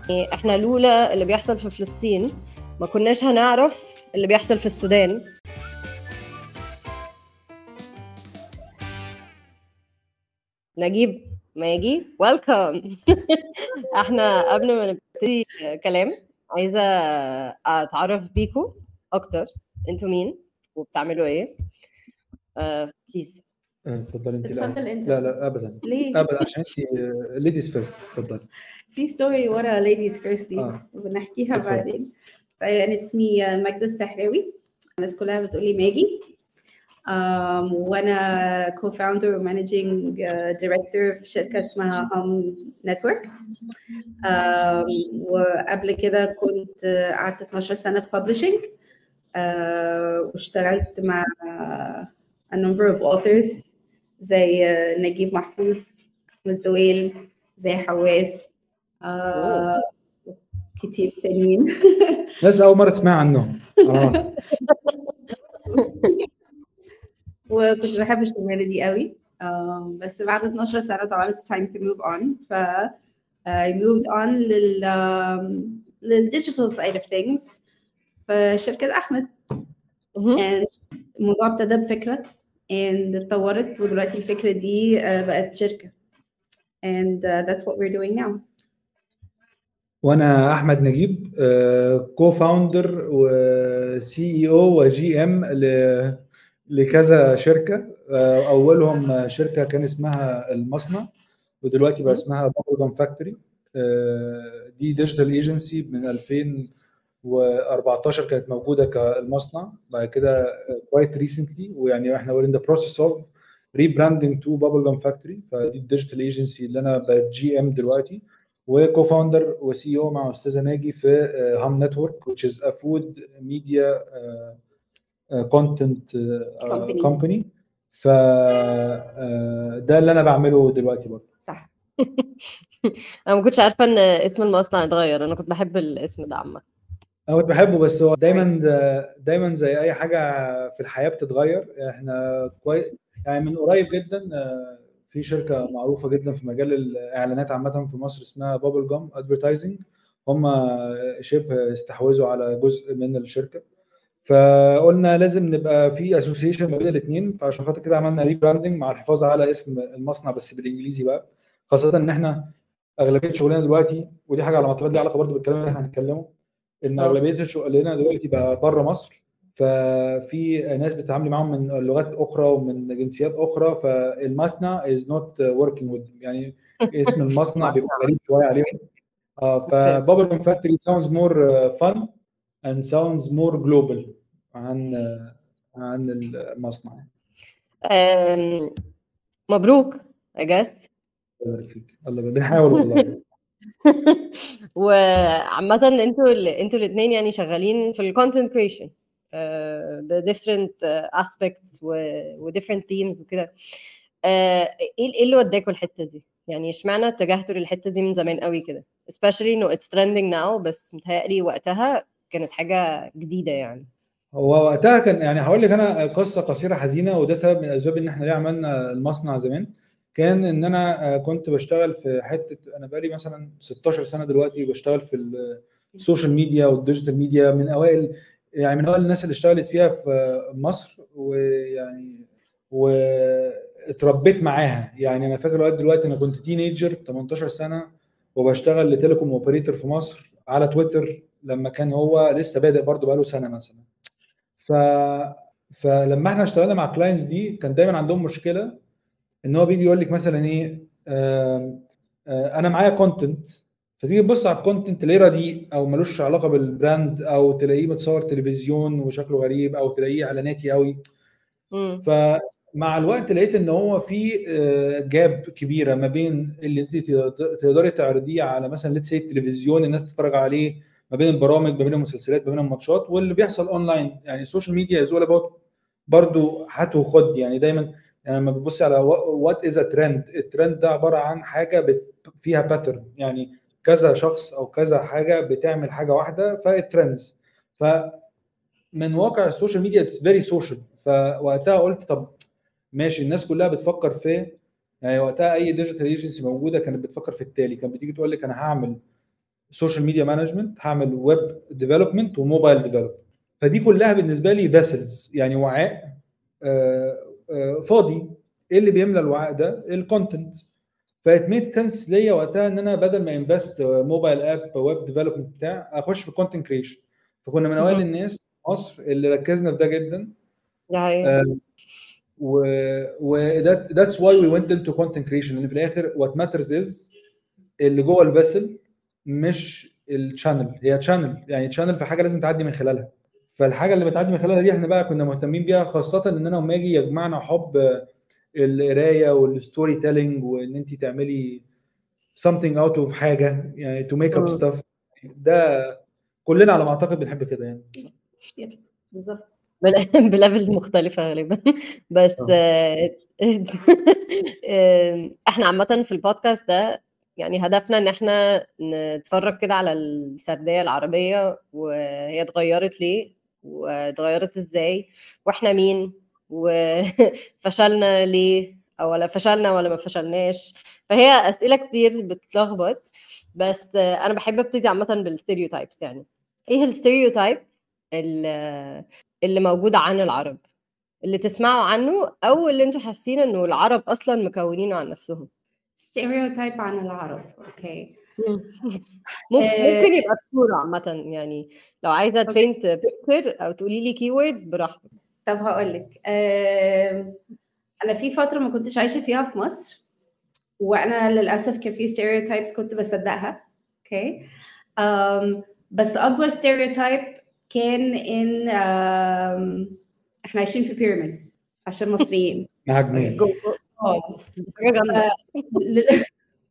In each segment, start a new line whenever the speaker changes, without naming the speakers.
احنا لولا اللي بيحصل في فلسطين ما كناش هنعرف اللي بيحصل في السودان نجيب ماجي ويلكم احنا قبل ما نبتدي كلام عايزه اتعرف بيكم اكتر انتوا مين وبتعملوا ايه بليز
اتفضلي انت
اتفضل انت
لا لا ابدا
ليه؟
ابدا عشان انت ليديز فيرست اتفضلي
في ستوري ورا ليديز فيرست دي
آه.
وبنحكيها
اتفضل.
بعدين طيب انا اسمي ماجدة السحراوي الناس كلها بتقولي ماجي um, وانا كو فاوندر ومانجينج دايركتور في شركه اسمها هام نتورك um, وقبل كده كنت آه، قعدت 12 سنه في ببلشنج واشتغلت مع آه، a number of authors زي آه، نجيب محفوظ احمد زويل زي حواس آه كتير تانيين
ناس اول مره تسمع عنهم اه
وكنت بحب الشغلانه دي قوي آم، بس بعد 12 سنه طبعا it's time to move on ف I moved on لل آم، للdigital side of things في شركه احمد and الموضوع ابتدى بفكره and اتطورت ودلوقتي الفكره دي آه، بقت شركه and uh, that's what we're doing now
وانا احمد نجيب كو فاوندر وسي اي او وجي ام لكذا شركه آه، اولهم شركه كان اسمها المصنع ودلوقتي بقى اسمها بابل فاكتوري دي ديجيتال ايجنسي من 2014 كانت موجوده كالمصنع بعد كده كوايت ريسنتلي ويعني احنا وير ان ذا بروسيس اوف ريبراندنج تو بابل جام فاكتوري فدي الديجيتال ايجنسي اللي انا بقت جي ام دلوقتي وكو فاوندر وسي او مع استاذه ناجي في هام نتورك which is a food media كونتنت
Company.
كومباني ف آه، ده اللي انا بعمله دلوقتي برضه
صح
انا ما كنتش عارفه ان اسم المصنع اتغير انا كنت بحب الاسم ده عامه
انا كنت بحبه بس هو دايما دايما زي اي حاجه في الحياه بتتغير احنا كويس يعني من قريب جدا آه، في شركه معروفه جدا في مجال الاعلانات عامه في مصر اسمها بابل جام ادفرتايزنج هم شبه استحوذوا على جزء من الشركه فقلنا لازم نبقى في اسوسيشن ما بين الاثنين فعشان خاطر كده عملنا ريبراندنج مع الحفاظ على اسم المصنع بس بالانجليزي بقى خاصه ان احنا اغلبيه شغلنا دلوقتي ودي حاجه على ما اعتقد ليها علاقه برضه بالكلام اللي احنا هنتكلمه ان
آه.
اغلبيه شغلنا دلوقتي بقى بره مصر ففي ناس بتتعاملي معاهم من لغات اخرى ومن جنسيات اخرى فالمصنع از نوت وركينج وذ يعني اسم المصنع بيبقى غريب شويه عليهم اه فبابل فاكتوري ساوندز مور فن اند ساوندز مور جلوبال عن آه، عن المصنع
أم، مبروك I guess
الله يبارك فيك الله يبارك- بنحاول والله
وعامة انتوا ال- انتوا الاثنين يعني شغالين في الكونتنت كريشن ب different uh, aspects و, و different themes وكده آه، ايه ايه اللي وداكوا الحتة دي؟ يعني اشمعنى اتجهتوا للحتة دي من زمان قوي كده؟ especially انه it's trending now بس متهيألي وقتها كانت حاجة جديدة يعني
هو وقتها كان يعني هقول لك انا قصه قصيره حزينه وده سبب من الاسباب ان احنا ليه عملنا المصنع زمان كان ان انا آه، كنت بشتغل في حته انا بقالي مثلا 16 سنه دلوقتي بشتغل في السوشيال ميديا والديجيتال ميديا من اوائل يعني من اوائل الناس اللي اشتغلت فيها في مصر ويعني واتربيت معاها يعني انا فاكر لغايه دلوقتي انا كنت تينيجر 18 سنه وبشتغل لتيليكوم اوبريتور في مصر على تويتر لما كان هو لسه بادئ برضه بقاله سنه مثلا ف فلما احنا اشتغلنا مع الكلاينتس دي كان دايما عندهم مشكله ان هو بيجي يقول لك مثلا ايه آم، آه، انا معايا كونتنت فتيجي تبص على الكونتنت تلاقيه رديء او ملوش علاقه بالبراند او تلاقيه متصور تلفزيون وشكله غريب او تلاقيه اعلاناتي قوي
مم.
فمع الوقت لقيت ان هو في آه، جاب كبيره ما بين اللي انت تقدر- تقدري تعرضيه على مثلا ليتس التلفزيون الناس تتفرج عليه ما بين البرامج ما بين المسلسلات ما بين الماتشات واللي بيحصل اونلاين يعني السوشيال ميديا از اول اباوت برضه هات وخد يعني دايما يعني لما بتبصي على وات از ا ترند الترند ده عباره عن حاجه بت فيها باترن يعني كذا شخص او كذا حاجه بتعمل حاجه واحده فالترندز ف من واقع السوشيال ميديا اتس فيري سوشيال فوقتها قلت طب ماشي الناس كلها بتفكر في يعني وقتها اي ديجيتال ايجنسي موجوده كانت بتفكر في التالي كانت بتيجي تقول لك انا هعمل سوشيال ميديا مانجمنت هعمل ويب ديفلوبمنت وموبايل ديفلوبمنت فدي كلها بالنسبه لي فيسلز يعني وعاء آه، آه، فاضي ايه اللي بيملى الوعاء ده الكونتنت فات ميد سنس ليا وقتها ان انا بدل ما انفست موبايل اب ويب ديفلوبمنت بتاع اخش في كونتنت كريشن فكنا من اوائل
مهم.
الناس في مصر اللي ركزنا في ده جدا
ده حقيقي
آه، و و that that's why we went into content creation لان في الاخر what matters is اللي جوه الفيسل مش الشانل هي تشانل يعني تشانل في حاجه لازم تعدي من خلالها فالحاجه اللي بتعدي من خلالها دي احنا بقى كنا مهتمين بيها خاصه ان انا لما اجي يجمعنا حب آه، القرايه والستوري تيلينج وان انت تعملي something out of حاجه يعني to make up
مم.
stuff ده كلنا على ما اعتقد بنحب كده يعني
بالظبط
بل- بليفلز مختلفة غالبا بس
اه
آه، آه، احنا عامة في البودكاست ده يعني هدفنا ان احنا نتفرج كده على السردية العربية وهي اتغيرت ليه واتغيرت ازاي واحنا مين وفشلنا ليه او ولا فشلنا ولا ما فشلناش فهي اسئلة كتير بتلخبط بس آه، انا بحب ابتدي عامة بالستيريوتايبس يعني ايه الستيريوتايب اللي اللي موجود عن العرب اللي تسمعوا عنه او اللي انتوا حاسين انه العرب اصلا مكونينه عن نفسهم
ستيريوتايب عن العرب اوكي
ممكن
آه،
ممكن يبقى صورة عامة يعني لو عايزة
اوكي
تبينت بيكتشر او تقولي لي كي ووردز براحتك
طب هقول لك انا في فتره ما كنتش عايشه فيها في مصر وانا للاسف كان في ستيريوتايبس كنت بصدقها اوكي أم، بس اكبر ستيريوتايب كان ان أم، احنا عايشين في بيراميدز عشان مصريين
مهاجمين
جو- اه حاجة جامدة
ل-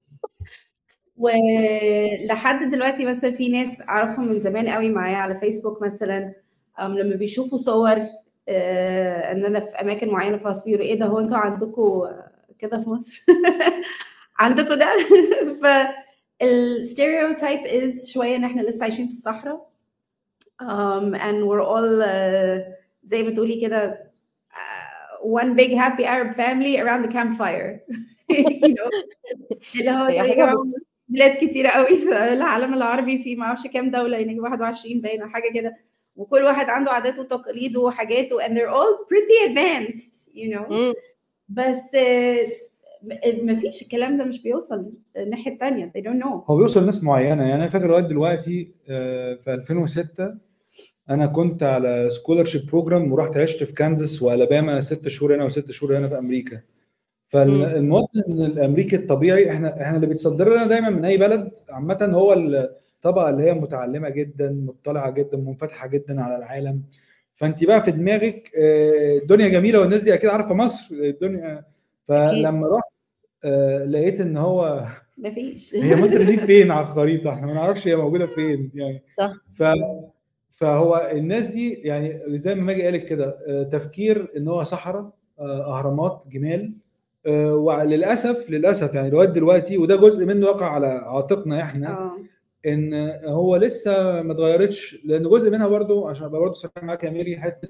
ولحد دلوقتي مثلا في ناس اعرفهم من زمان قوي معايا على فيسبوك مثلا أم لما بيشوفوا صور آه، ان انا في اماكن معينه في مصر بيقولوا ايه ده هو انتوا عندكم كده في مصر عندكم ده ف الستيريوتايب از شويه ان احنا لسه عايشين في الصحراء um, and we're all uh, زي ما تقولي كده uh, one big happy Arab family around the campfire you know اللي هو
هي
زي
حاجة
جماعة
بس
بلاد كتيرة قوي في العالم العربي في ما اعرفش كام دولة يعني 21 باين او حاجة كده وكل واحد عنده عاداته وتقاليده وحاجاته and they're all pretty advanced you know
مم.
بس آه، م- مفيش الكلام ده مش بيوصل الناحية التانية they don't know
هو بيوصل لناس معينه يعني انا فاكر لغايه دلوقتي آه، في 2006 انا كنت على سكولرشيب بروجرام ورحت عشت في كانزاس والاباما ست شهور هنا وست شهور هنا في امريكا
مم.
فالمواطن الامريكي الطبيعي احنا احنا اللي بيتصدر لنا دايما من اي بلد عامه هو الطبقه اللي هي متعلمه جدا مطلعه جدا منفتحه جدا على العالم فانت بقى في دماغك آه، الدنيا جميله والناس دي اكيد عارفه مصر الدنيا
اكيد
فلما رحت آه، لقيت ان هو
مفيش
هي مصر دي فين على الخريطه احنا ما نعرفش هي موجوده فين يعني
صح
ف فهو الناس دي يعني زي ما ماجي قالت كده آه، تفكير ان هو صحراء آه، اهرامات جمال آه، وللاسف للاسف يعني لغايه دلوقتي وده جزء منه وقع على عاتقنا احنا
اه
ان هو لسه ما اتغيرتش لان جزء منها برضو عشان ابقى برضو صريح معاك يا ميري حته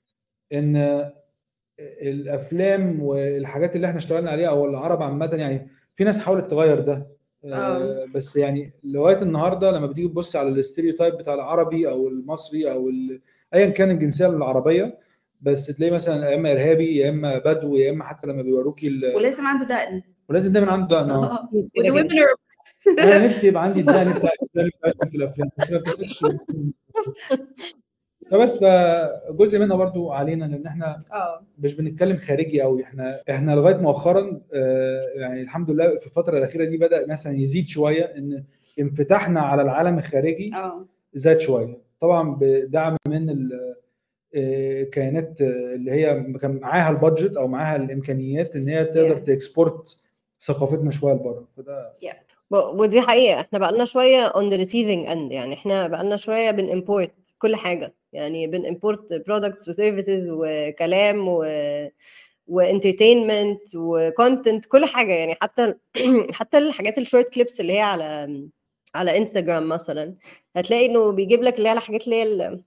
ان الافلام والحاجات اللي احنا اشتغلنا عليها او العرب عامه يعني في ناس حاولت تغير ده
اه
آه، بس يعني لغايه النهارده لما بتيجي تبص على الاستيريوتايب بتاع العربي او المصري او ال- ايا كان الجنسيه العربيه بس تلاقي مثلا يا اما ارهابي يا اما بدو يا اما حتى لما بيوروكي ال-
ولازم عنده دقن
ولازم دايما عنده دقن اه
اه
اكيد
و
كده
the women
كده
are oppressed
انا نفسي يبقى عندي الدقن بتاع الدقن بتاعتهم في الافلام بس ما بتبقاش فبس فجزء منها برضو علينا لان احنا
اه
مش بنتكلم خارجي قوي احنا احنا لغايه مؤخرا آه، يعني الحمد لله في الفتره الاخيره دي بدا مثلا يزيد شويه ان انفتاحنا على العالم الخارجي
اه
زاد شويه طبعا بدعم من ال- آه، كيانات آه، اللي هي كان معاها البادجت او معاها الامكانيات ان هي تقدر
Yeah.
تكسبورت ثقافتنا شويه لبره فده
و- ودي حقيقة احنا بقالنا شوية on the receiving end يعني احنا بقالنا شوية بن import كل حاجة يعني بن import products و services وكلام و و entertainment و content كل حاجة يعني حتى حتى الحاجات الشورت كليبس اللي هي على على انستجرام مثلا هتلاقي انه بيجيب لك اللي هي الحاجات اللي هي ال-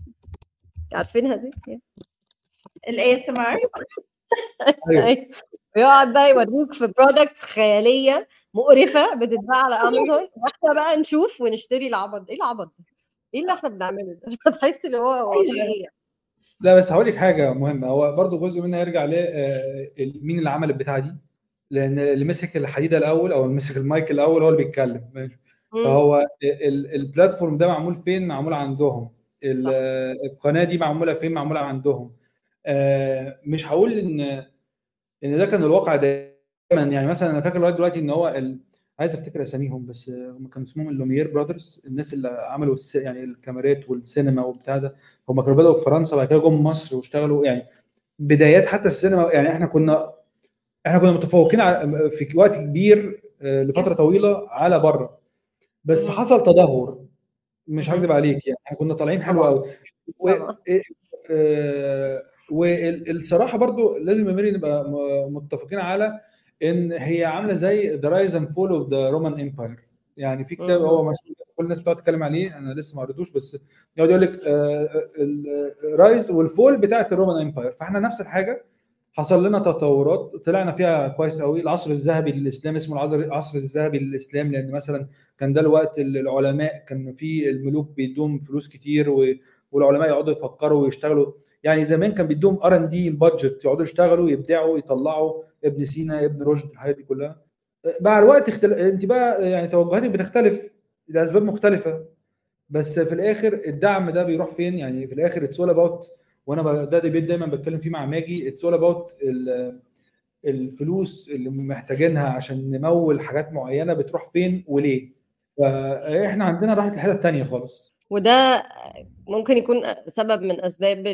عارفينها دي
ال ASMR
ايوه
أيوة. ويقعد بقى يوريك في برودكتس خياليه مقرفه بتتباع على امازون واحنا بقى نشوف ونشتري العبط ايه العبط ده؟ ايه اللي احنا بنعمله ده؟ فتحس ان هو هو في ايه؟
لا بس هقول لك حاجه مهمه هو برضو جزء منها يرجع ل مين اللي عمل البتاعه دي لان اللي مسك الحديده الاول او اللي مسك المايك الاول هو اللي بيتكلم ماشي
مم.
فهو ال- البلاتفورم ده معمول فين معمول عندهم ال-
صح.
القناه دي معموله فين معموله عندهم آه، مش هقول ان ان ده كان الواقع دايما يعني مثلا انا فاكر لغايه دلوقتي ان هو ال... عايز افتكر اساميهم بس هم كانوا اسمهم اللوميير براذرز الناس اللي عملوا الس... يعني الكاميرات والسينما وبتاع ده هم كانوا بدأوا في فرنسا وبعد كده جم مصر واشتغلوا يعني بدايات حتى السينما يعني احنا كنا احنا كنا متفوقين على- في وقت كبير آه، لفتره طويله على بره بس
مم.
حصل تدهور مش
مم.
هكذب عليك يعني احنا كنا طالعين حلو
طبعاً.
قوي و...
طبعاً.
آه، والصراحه برضو لازم يا ميري نبقى م- متفقين على ان هي عامله زي ذا رايز اند فول اوف ذا رومان امباير يعني في كتاب
مم.
هو مشهور كل الناس بتقعد تتكلم عليه انا لسه ما قريتوش بس يقعد يقول لك الرايز والفول بتاعت الرومان امباير فاحنا نفس الحاجه حصل لنا تطورات طلعنا فيها كويس قوي العصر الذهبي للاسلام اسمه العصر العصر الذهبي للاسلام لان مثلا كان ده الوقت اللي العلماء كان في الملوك بيدوم فلوس كتير و والعلماء يقعدوا يفكروا ويشتغلوا يعني زمان كان بيدوم ار ان دي بادجت يقعدوا يشتغلوا يبدعوا يطلعوا ابن سينا ابن رشد الحاجات دي كلها مع الوقت اختل... انت بقى يعني توجهاتك بتختلف لاسباب مختلفه بس في الاخر الدعم ده بيروح فين يعني في الاخر اتس اول اباوت وانا ب- ده ديبيت دايما بتكلم فيه مع ماجي اتس اول اباوت الفلوس اللي محتاجينها عشان نمول حاجات معينه بتروح فين وليه فاحنا عندنا راحت الحته الثانيه خالص
وده ممكن يكون سبب من اسباب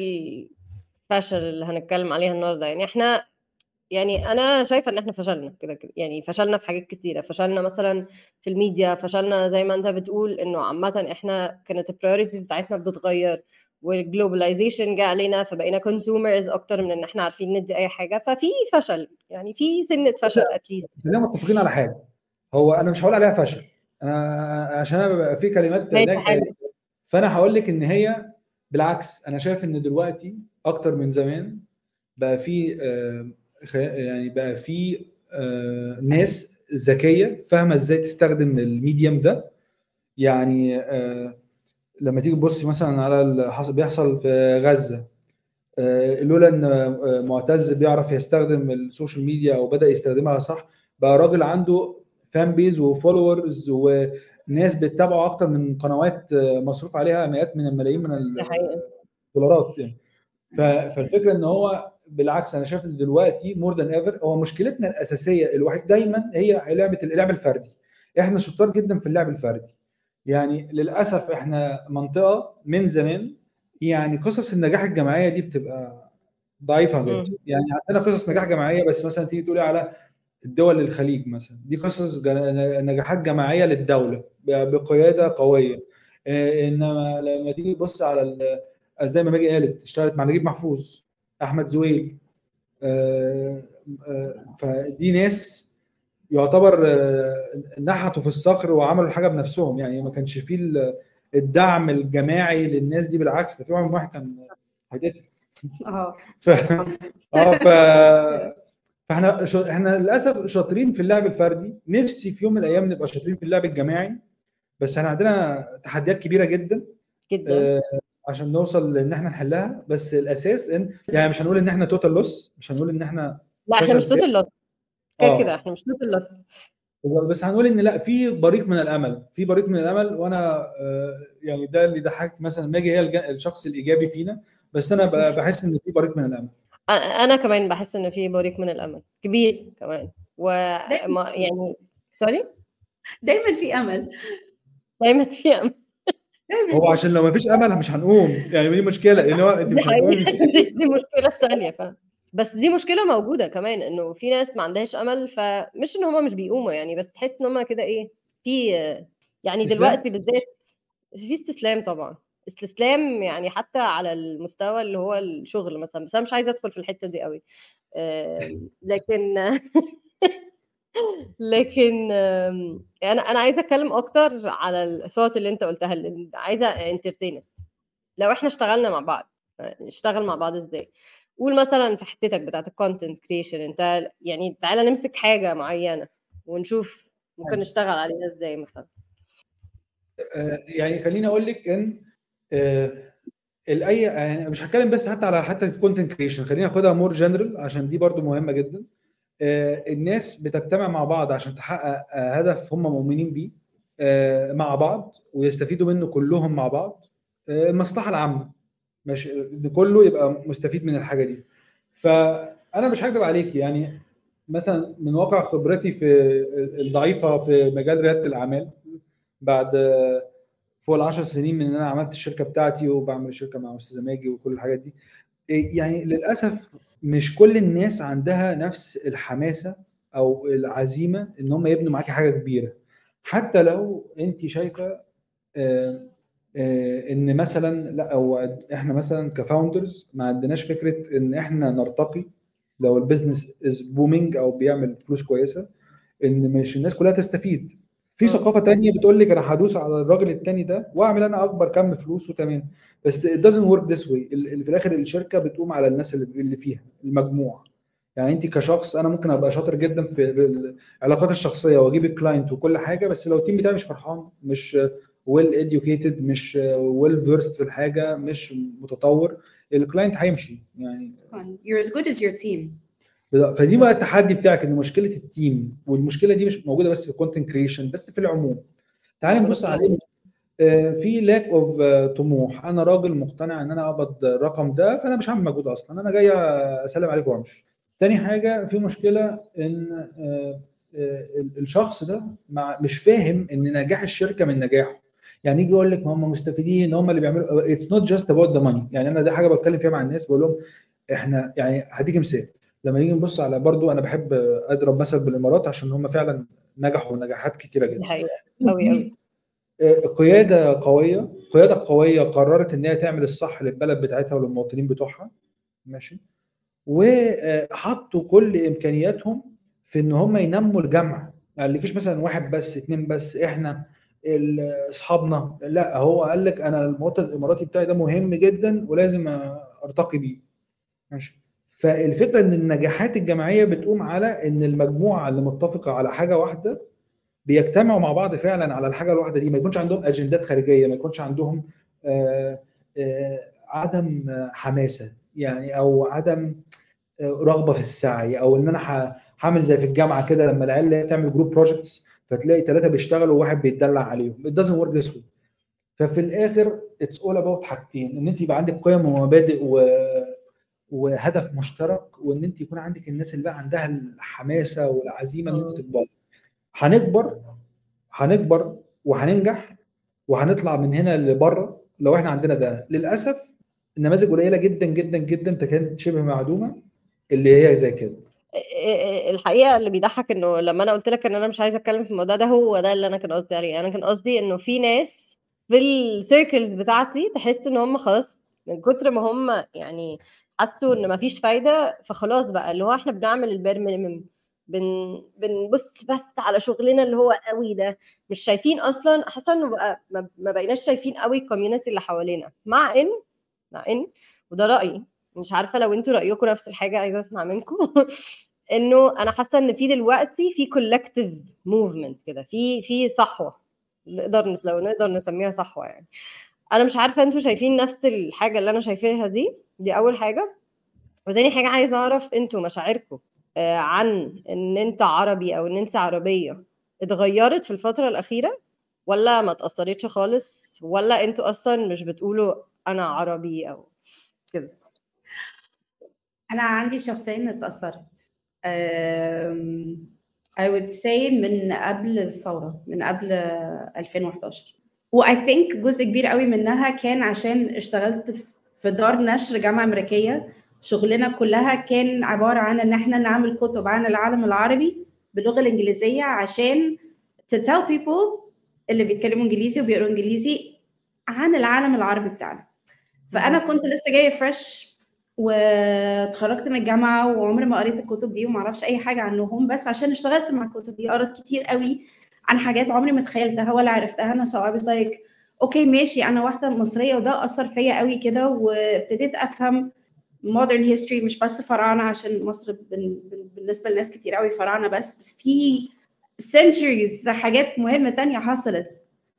الفشل اللي هنتكلم عليها النهارده يعني احنا يعني انا شايفه ان احنا فشلنا كده كده يعني فشلنا في حاجات كتيره فشلنا مثلا في الميديا فشلنا زي ما انت بتقول انه عامه احنا كانت البرايورتيز بتاعتنا بتتغير والجلوباليزيشن جه علينا فبقينا كونسيومرز اكتر من ان احنا عارفين ندي اي حاجه ففي فشل يعني في سنه فشل اتليست
خلينا متفقين على حاجه هو انا مش هقول عليها فشل انا عشان انا ببقى في كلمات
ماشي
ناجحة
حلو
فانا هقول لك ان هي بالعكس انا شايف ان دلوقتي اكتر من زمان بقى في آه، خ- يعني بقى في آه، ناس ذكيه فاهمه ازاي تستخدم الميديم ده يعني آه، لما تيجي تبص مثلا على اللي حصل بيحصل في غزه آه، لولا ان آه، معتز بيعرف يستخدم السوشيال ميديا او بدا يستخدمها صح بقى راجل عنده فان بيز وفولورز وناس بتتابعه اكتر من قنوات آه، مصروف عليها مئات من الملايين من
دي حقيقه
الدولارات يعني ف- فالفكره ان هو بالعكس انا شايف ان دلوقتي مور ذان ايفر هو مشكلتنا الاساسيه الوحيد دايما هي لعبه اللعب الفردي احنا شطار جدا في اللعب الفردي يعني للاسف احنا منطقه من زمان يعني قصص النجاح الجماعيه دي بتبقى ضعيفه جدا
مم.
يعني عندنا قصص نجاح جماعيه بس مثلا تيجي تقولي على الدول الخليج مثلا دي قصص جا- نجاحات جماعيه للدوله ب- بقياده قويه آه، انما لما تيجي تبص على ال- زي ما ماجي قالت اشتغلت مع نجيب محفوظ احمد زويل آه، آه، فدي ناس يعتبر آه، نحتوا في الصخر وعملوا الحاجه بنفسهم يعني ما كانش فيه ال- الدعم الجماعي للناس دي بالعكس ده في واحد واحد كان هيتقتل
اه
ف... اه ف فاحنا ش... احنا للاسف شاطرين في اللعب الفردي نفسي في يوم من الايام نبقى شاطرين في اللعب الجماعي بس احنا عندنا تحديات كبيره جدا
جدا
آه، عشان نوصل لان احنا نحلها بس الاساس ان يعني مش هنقول ان احنا توتال لوس مش هنقول ان احنا
لا احنا
فشل
مش توتال لوس كده
اه
كده احنا مش توتال لوس
بس هنقول ان لا في بريق من الامل في بريق من الامل وانا آه، يعني ده اللي ضحك مثلا ماجي هي الج- الشخص الايجابي فينا بس انا ب- بحس ان في بريق من الامل
أ- انا كمان بحس ان في بريق من الامل كبير كمان و
دايما
ما- يعني سوري
دايما في امل
دايما في امل
دايما
هو عشان لو ما فيش امل مش هنقوم يعني دي مشكله لان هو انت
دي
مش هتقومي من
حقيقة دي, دي مشكلة تانية ف بس دي مشكلة موجودة كمان انه في ناس ما عندهاش امل فمش ان هما مش بيقوموا يعني بس تحس ان هما كده ايه في يعني
استسلام
دلوقتي بالذات في استسلام طبعا استسلام يعني حتى على المستوى اللي هو الشغل مثلا بس انا مش عايزة ادخل في الحتة دي قوي آم، لكن لكن آم، انا انا عايزة اتكلم اكتر على الثوت اللي انت قلتها اللي عايزة انترتينت لو احنا اشتغلنا مع بعض نشتغل مع بعض ازاي قول مثلا في حتتك بتاعت الكونتنت كريشن انت يعني تعالى نمسك حاجه معينه ونشوف ممكن نشتغل عليها ازاي مثلا
آه، يعني خليني اقول لك ان آه، الاي يعني مش هتكلم بس حتى على حتى الكونتنت كريشن خليني اخدها مور جنرال عشان دي برضو مهمه جدا آه، الناس بتجتمع مع بعض عشان تحقق هدف هم مؤمنين بيه مع بعض ويستفيدوا منه كلهم مع بعض المصلحه العامه ماشي ان كله يبقى مستفيد من الحاجه دي فانا مش هكذب عليك يعني مثلا من واقع خبرتي في الضعيفه في مجال رياده الاعمال بعد فوق ال 10 سنين من ان انا عملت الشركه بتاعتي وبعمل شركه مع استاذه ماجي وكل الحاجات دي يعني للاسف مش كل الناس عندها نفس الحماسه او العزيمه ان هم يبنوا معاكي حاجه كبيره حتى لو انت شايفه آه، آه، ان مثلا لا او احنا مثلا كفاوندرز ما عندناش فكره ان احنا نرتقي لو البيزنس از بومينج او بيعمل فلوس كويسه ان مش الناس كلها تستفيد في آه. ثقافه تانية بتقول لك انا هدوس على الراجل التاني ده واعمل انا اكبر كم فلوس وتمام بس it doesn't work this way في الاخر الشركه بتقوم على الناس اللي فيها المجموعه يعني انت كشخص انا ممكن ابقى شاطر جدا في العلاقات الشخصيه واجيب الكلاينت وكل حاجه بس لو التيم بتاعي مش فرحان مش ويل اديوكيتد مش ويل فيرست في الحاجه مش متطور الكلاينت هيمشي يعني
you're as good as your team
فدي بقى التحدي بتاعك ان مشكله التيم والمشكله دي مش موجوده بس في الكونتنت كريشن بس في العموم تعالى نبص عليه آه، في لاك اوف طموح انا راجل مقتنع ان انا اقبض الرقم ده فانا مش هعمل مجهود اصلا انا جاي اسلم عليكم وامشي تاني حاجه في مشكله ان آه، آه، الشخص ده مش فاهم ان نجاح الشركه من نجاحه يعني يجي يقول لك ما هم مستفيدين هم اللي بيعملوا اتس نوت جاست اباوت ذا ماني يعني انا دي حاجه بتكلم فيها مع الناس بقول لهم احنا يعني هديك مثال لما نيجي نبص على برضو انا بحب اضرب مثل بالامارات عشان هم فعلا نجحوا نجاحات كتيره جدا
حقيقة قوي قوي
قياده قويه قياده قويه قررت ان هي تعمل الصح للبلد بتاعتها وللمواطنين بتوعها ماشي وحطوا كل امكانياتهم في ان هم ينموا الجمع يعني فيش مثلا واحد بس اثنين بس احنا اصحابنا لا هو قال لك انا المواطن الاماراتي بتاعي ده مهم جدا ولازم ارتقي بيه ماشي فالفكره ان النجاحات الجماعيه بتقوم على ان المجموعه اللي متفقه على حاجه واحده بيجتمعوا مع بعض فعلا على الحاجه الواحده دي ما يكونش عندهم اجندات خارجيه ما يكونش عندهم آآ آآ عدم حماسه يعني او عدم رغبه في السعي او ان انا هعمل زي في الجامعه كده لما العيال تعمل جروب بروجكتس فتلاقي ثلاثه بيشتغلوا وواحد بيتدلع عليهم it doesn't work this way ففي الاخر اتس اول اباوت حاجتين ان انت يبقى عندك قيم ومبادئ و... وهدف مشترك وان انت يكون عندك الناس اللي بقى عندها الحماسه والعزيمه ان انت تكبر هنكبر هنكبر وهننجح وهنطلع من هنا لبره لو احنا عندنا ده للاسف النماذج قليله جدا جدا جدا تكاد شبه معدومه اللي هي زي كده
الحقيقه اللي بيضحك انه لما انا قلت لك ان انا مش عايزه اتكلم في الموضوع ده هو ده اللي انا كان قصدي عليه انا كان قصدي انه في ناس في السيركلز بتاعتي تحس ان هم خلاص من كتر ما هم يعني حسوا ان مفيش فايده فخلاص بقى اللي هو احنا بنعمل البير مينيمم بن بنبص بس على شغلنا اللي هو قوي ده مش شايفين اصلا حاسه انه بقى ما بقيناش شايفين قوي الكوميونتي اللي حوالينا مع ان مع ان وده رايي مش عارفه لو انتوا رايكم نفس الحاجه عايزه اسمع منكم انه انا حاسه ان في دلوقتي في كولكتيف موفمنت كده في في صحوه نقدر لو نقدر نسميها صحوه يعني انا مش عارفه انتوا شايفين نفس الحاجه اللي انا شايفاها دي دي اول حاجه وتاني حاجه عايزه اعرف انتوا مشاعركم آه، عن ان انت عربي او ان انت عربيه اتغيرت في الفتره الاخيره ولا ما اتاثرتش خالص ولا انتوا اصلا مش بتقولوا انا عربي او كده
انا عندي شخصيا اتاثرت I would say من قبل الثوره من قبل 2011 واي ثينك جزء كبير قوي منها كان عشان اشتغلت في دار نشر جامعه امريكيه شغلنا كلها كان عباره عن ان احنا نعمل كتب عن العالم العربي باللغه الانجليزيه عشان to tell people اللي بيتكلموا انجليزي وبيقروا انجليزي عن العالم العربي بتاعنا فانا كنت لسه جايه فريش واتخرجت من الجامعه وعمري ما قريت الكتب دي وما اعرفش اي حاجه عنهم بس عشان اشتغلت مع الكتب دي قريت كتير قوي عن حاجات عمري ما تخيلتها ولا عرفتها انا سو اي لايك اوكي ماشي انا واحده مصريه وده اثر فيا قوي كده وابتديت افهم modern history مش بس فراعنه عشان مصر بن- بن- بالنسبه لناس كتير قوي فراعنه بس بس في centuries حاجات مهمه تانية حصلت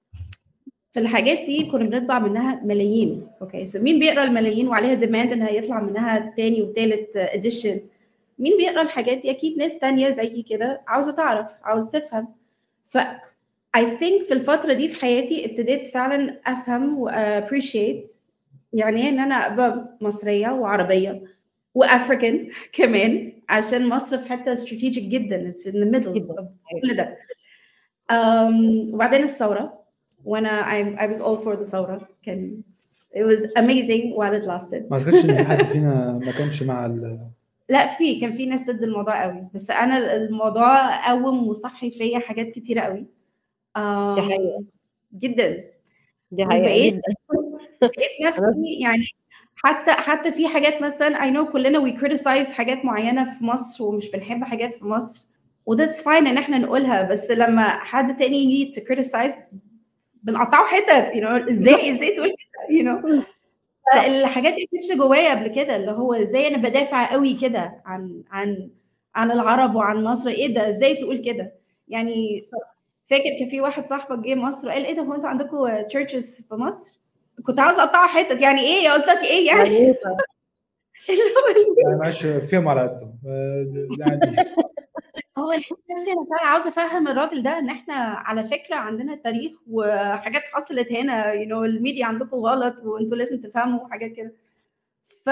في الحاجات دي كنا بنطبع منها ملايين اوكي سو مين بيقرا الملايين وعليها ديماند انها يطلع منها تاني وتالت اديشن مين بيقرا الحاجات دي اكيد ناس تانية زي كده عاوزه تعرف عاوزه تفهم ف I think في الفترة دي في حياتي ابتديت فعلا افهم و appreciate يعني ايه ان انا ابقى مصرية وعربية وافريكان كمان عشان مصر في حتة strategic جدا it's in the middle
جداً.
of كل ده um, وبعدين الثورة وانا I, I was all for the ثورة كان it was amazing while it lasted
ما اعتقدش ان في حد فينا ما كانش مع ال...
لا في كان في ناس ضد الموضوع قوي بس انا الموضوع قوم وصحي فيا حاجات كتيرة قوي um,
دي حقيقة
جدا
دي حقيقة
وبقيت
جدا
لقيت نفسي يعني حتى حتى في حاجات مثلا I know كلنا we criticize حاجات معينة في مصر ومش بنحب حاجات في مصر و that's fine ان احنا نقولها بس لما حد تاني يجي to criticize بنقطعه حتت you know ازاي ازاي تقول كده you know الحاجات دي كانتش جوايا قبل كده اللي هو ازاي انا بدافع قوي كده عن عن عن العرب وعن مصر ايه ده ازاي تقول كده يعني فاكر كان في واحد صاحبك جه مصر وقال ايه ده هو انتوا عندكم تشيرشز في مصر كنت عاوز اقطعه حتت يعني ايه يا قصدك ايه يعني
يعني إيه طيب؟
اللي هو
يعني معلش فيهم على قدهم آه، يعني
هو أنا نفسي انا فعلا عاوزه افهم الراجل ده ان احنا على فكره عندنا تاريخ وحاجات حصلت هنا يو you know, الميديا عندكم غلط وانتوا لازم تفهموا حاجات كده ف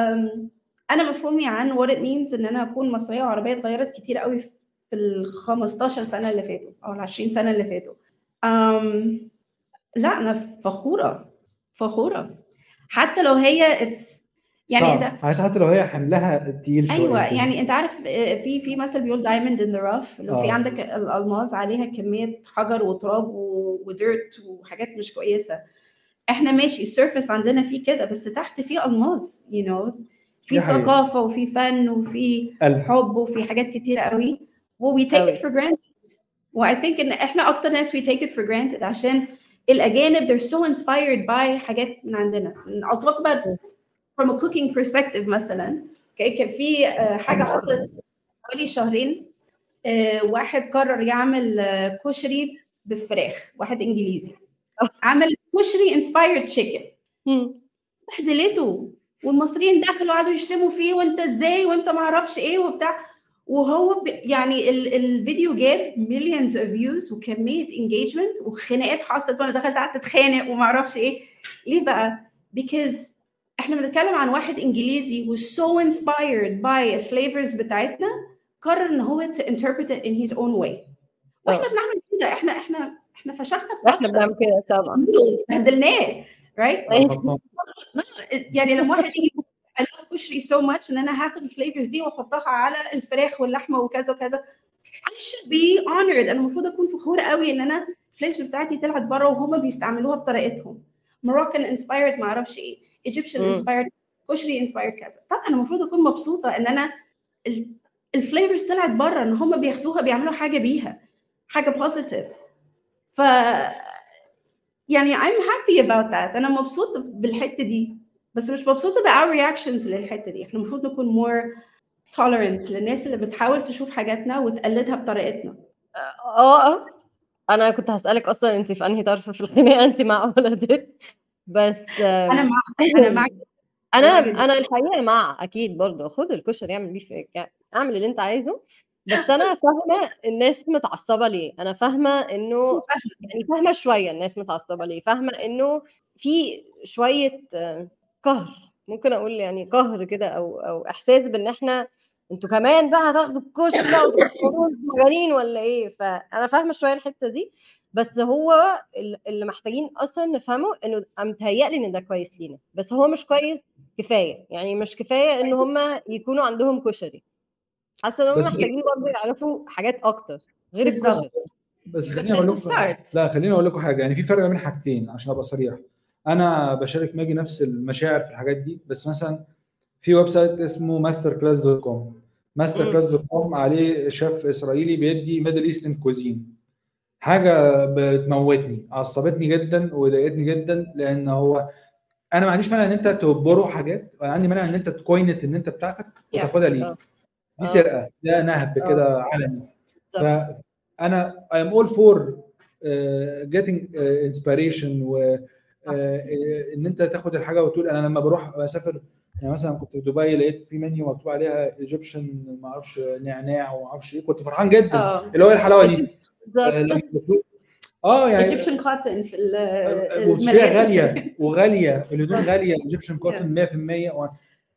انا مفهومي عن what it means ان انا اكون مصريه وعربيه اتغيرت كتير قوي في ال 15 سنه اللي فاتوا او ال 20 سنه اللي فاتوا أم... لا انا فخوره فخوره حتى لو هي اتس يعني
صعب.
انت
عشان حتى لو هي حملها تقيل شويه
ايوه
كده.
يعني انت عارف آه، في في مثل بيقول دايموند ان ذا رف لو في
آه.
عندك الالماس عليها كميه حجر وتراب وديرت وحاجات مش كويسه احنا ماشي السيرفس عندنا فيه كده بس تحت فيه الماس يو you know في
دي حقيقة.
ثقافه وفي فن وفي
قلب
حب وفي حاجات كتيره قوي و we take
أوي.
it for granted و I think ان احنا اكتر ناس we take it for granted عشان الاجانب they're so inspired by حاجات من عندنا I'll talk about from a cooking perspective مثلا okay, كان في آه، حاجه حصلت حوالي شهرين آه، واحد قرر يعمل آه، كشري بالفراخ واحد انجليزي عمل كشري انسبايرد تشيكن
مم.
بهدلته والمصريين دخلوا قعدوا يشتموا فيه وانت ازاي وانت ما اعرفش ايه وبتاع وهو ب... يعني ال... الفيديو جاب مليونز اوف فيوز وكميه انجيجمنت وخناقات حصلت وانا دخلت قعدت اتخانق وما اعرفش ايه ليه بقى؟ because احنا بنتكلم عن واحد انجليزي was so inspired by الفليفرز بتاعتنا قرر ان هو to interpret it in his own way واحنا
آه.
بنعمل كده احنا احنا احنا فشخنا
احنا
باستا
بنعمل كده طبعا
بهدلناه right
أيوة.
يعني لما واحد يجي I love كشري so much ان انا هاخد الفليفرز دي واحطها على الفراخ واللحمه وكذا وكذا I should be honored انا المفروض اكون فخوره قوي ان انا الفليفرز بتاعتي طلعت بره وهم بيستعملوها بطريقتهم Moroccan inspired ما اعرفش ايه Egyptian
مم.
inspired كشري inspired كذا طبعا انا المفروض اكون مبسوطه ان انا الفليفرز طلعت بره ان هم بياخدوها بيعملوا حاجه بيها حاجه بوزيتيف ف يعني I'm happy about that انا مبسوطه بالحته دي بس مش مبسوطه بأور reactions للحته دي احنا المفروض نكون more tolerant للناس اللي بتحاول تشوف حاجاتنا وتقلدها بطريقتنا
اه اه انا كنت هسألك اصلا انت في انهي طرف في الخناقه انت مع ولا ضد بس
انا مع انا مع
انا
مع جداً.
انا الحقيقه مع اكيد برضه خد الكشري اعمل بيه في يعني اعمل اللي انت عايزه بس انا فاهمه الناس متعصبه ليه انا فاهمه انه يعني فاهمه شويه الناس متعصبه ليه فاهمه انه في شويه آه، قهر ممكن اقول يعني قهر كده او او احساس بان احنا انتوا كمان بقى هتاخدوا الكشري بقى وتفكروا مجانين ولا ايه فانا فاهمه شويه الحته دي بس هو ال- اللي محتاجين اصلا نفهمه انه أنا متهيألي ان ده كويس لينا بس هو مش كويس كفايه يعني مش كفايه ان هم يكونوا عندهم كشري حاسه ان هم
بس-
محتاجين برضه يعرفوا حاجات اكتر غير
بالظبط.
الكشري
بس
بس
خليني اقول
it's a
لكم
start
لا خليني اقول لكم حاجه يعني في فرق بين حاجتين عشان ابقى صريح انا بشارك ماجي نفس المشاعر في الحاجات دي بس مثلا في ويب سايت اسمه ماستر كلاس دوت كوم ماستر
مم.
كلاس دوت كوم عليه شيف اسرائيلي بيدي ميدل ايسترن كوزين حاجه بتموتني عصبتني جدا وضايقتني جدا لان هو انا ما عنديش مانع ان انت تبرو حاجات انا عندي مانع ان انت تكوينت ان انت بتاعتك وتاخدها ليك
آه.
دي
آه.
سرقه ده نهب
آه.
كده علني
بالظبط.
فانا I am all for uh, getting uh, inspiration و uh, ان انت تاخد الحاجه وتقول انا لما بروح اسافر يعني مثلا كنت في دبي لقيت في منيو مكتوب عليها ايجيبشن ما اعرفش نعناع وما اعرفش ايه كنت فرحان جدا
اه
اللي هو إيه الحلاوه دي آه،
بالظبط
لما بتقول- اه يعني
ايجيبشن كوتن في ال-
وبتشتريها
الملابس.
غاليه وغاليه الهدوم غاليه ايجيبشن كوتن 100% و...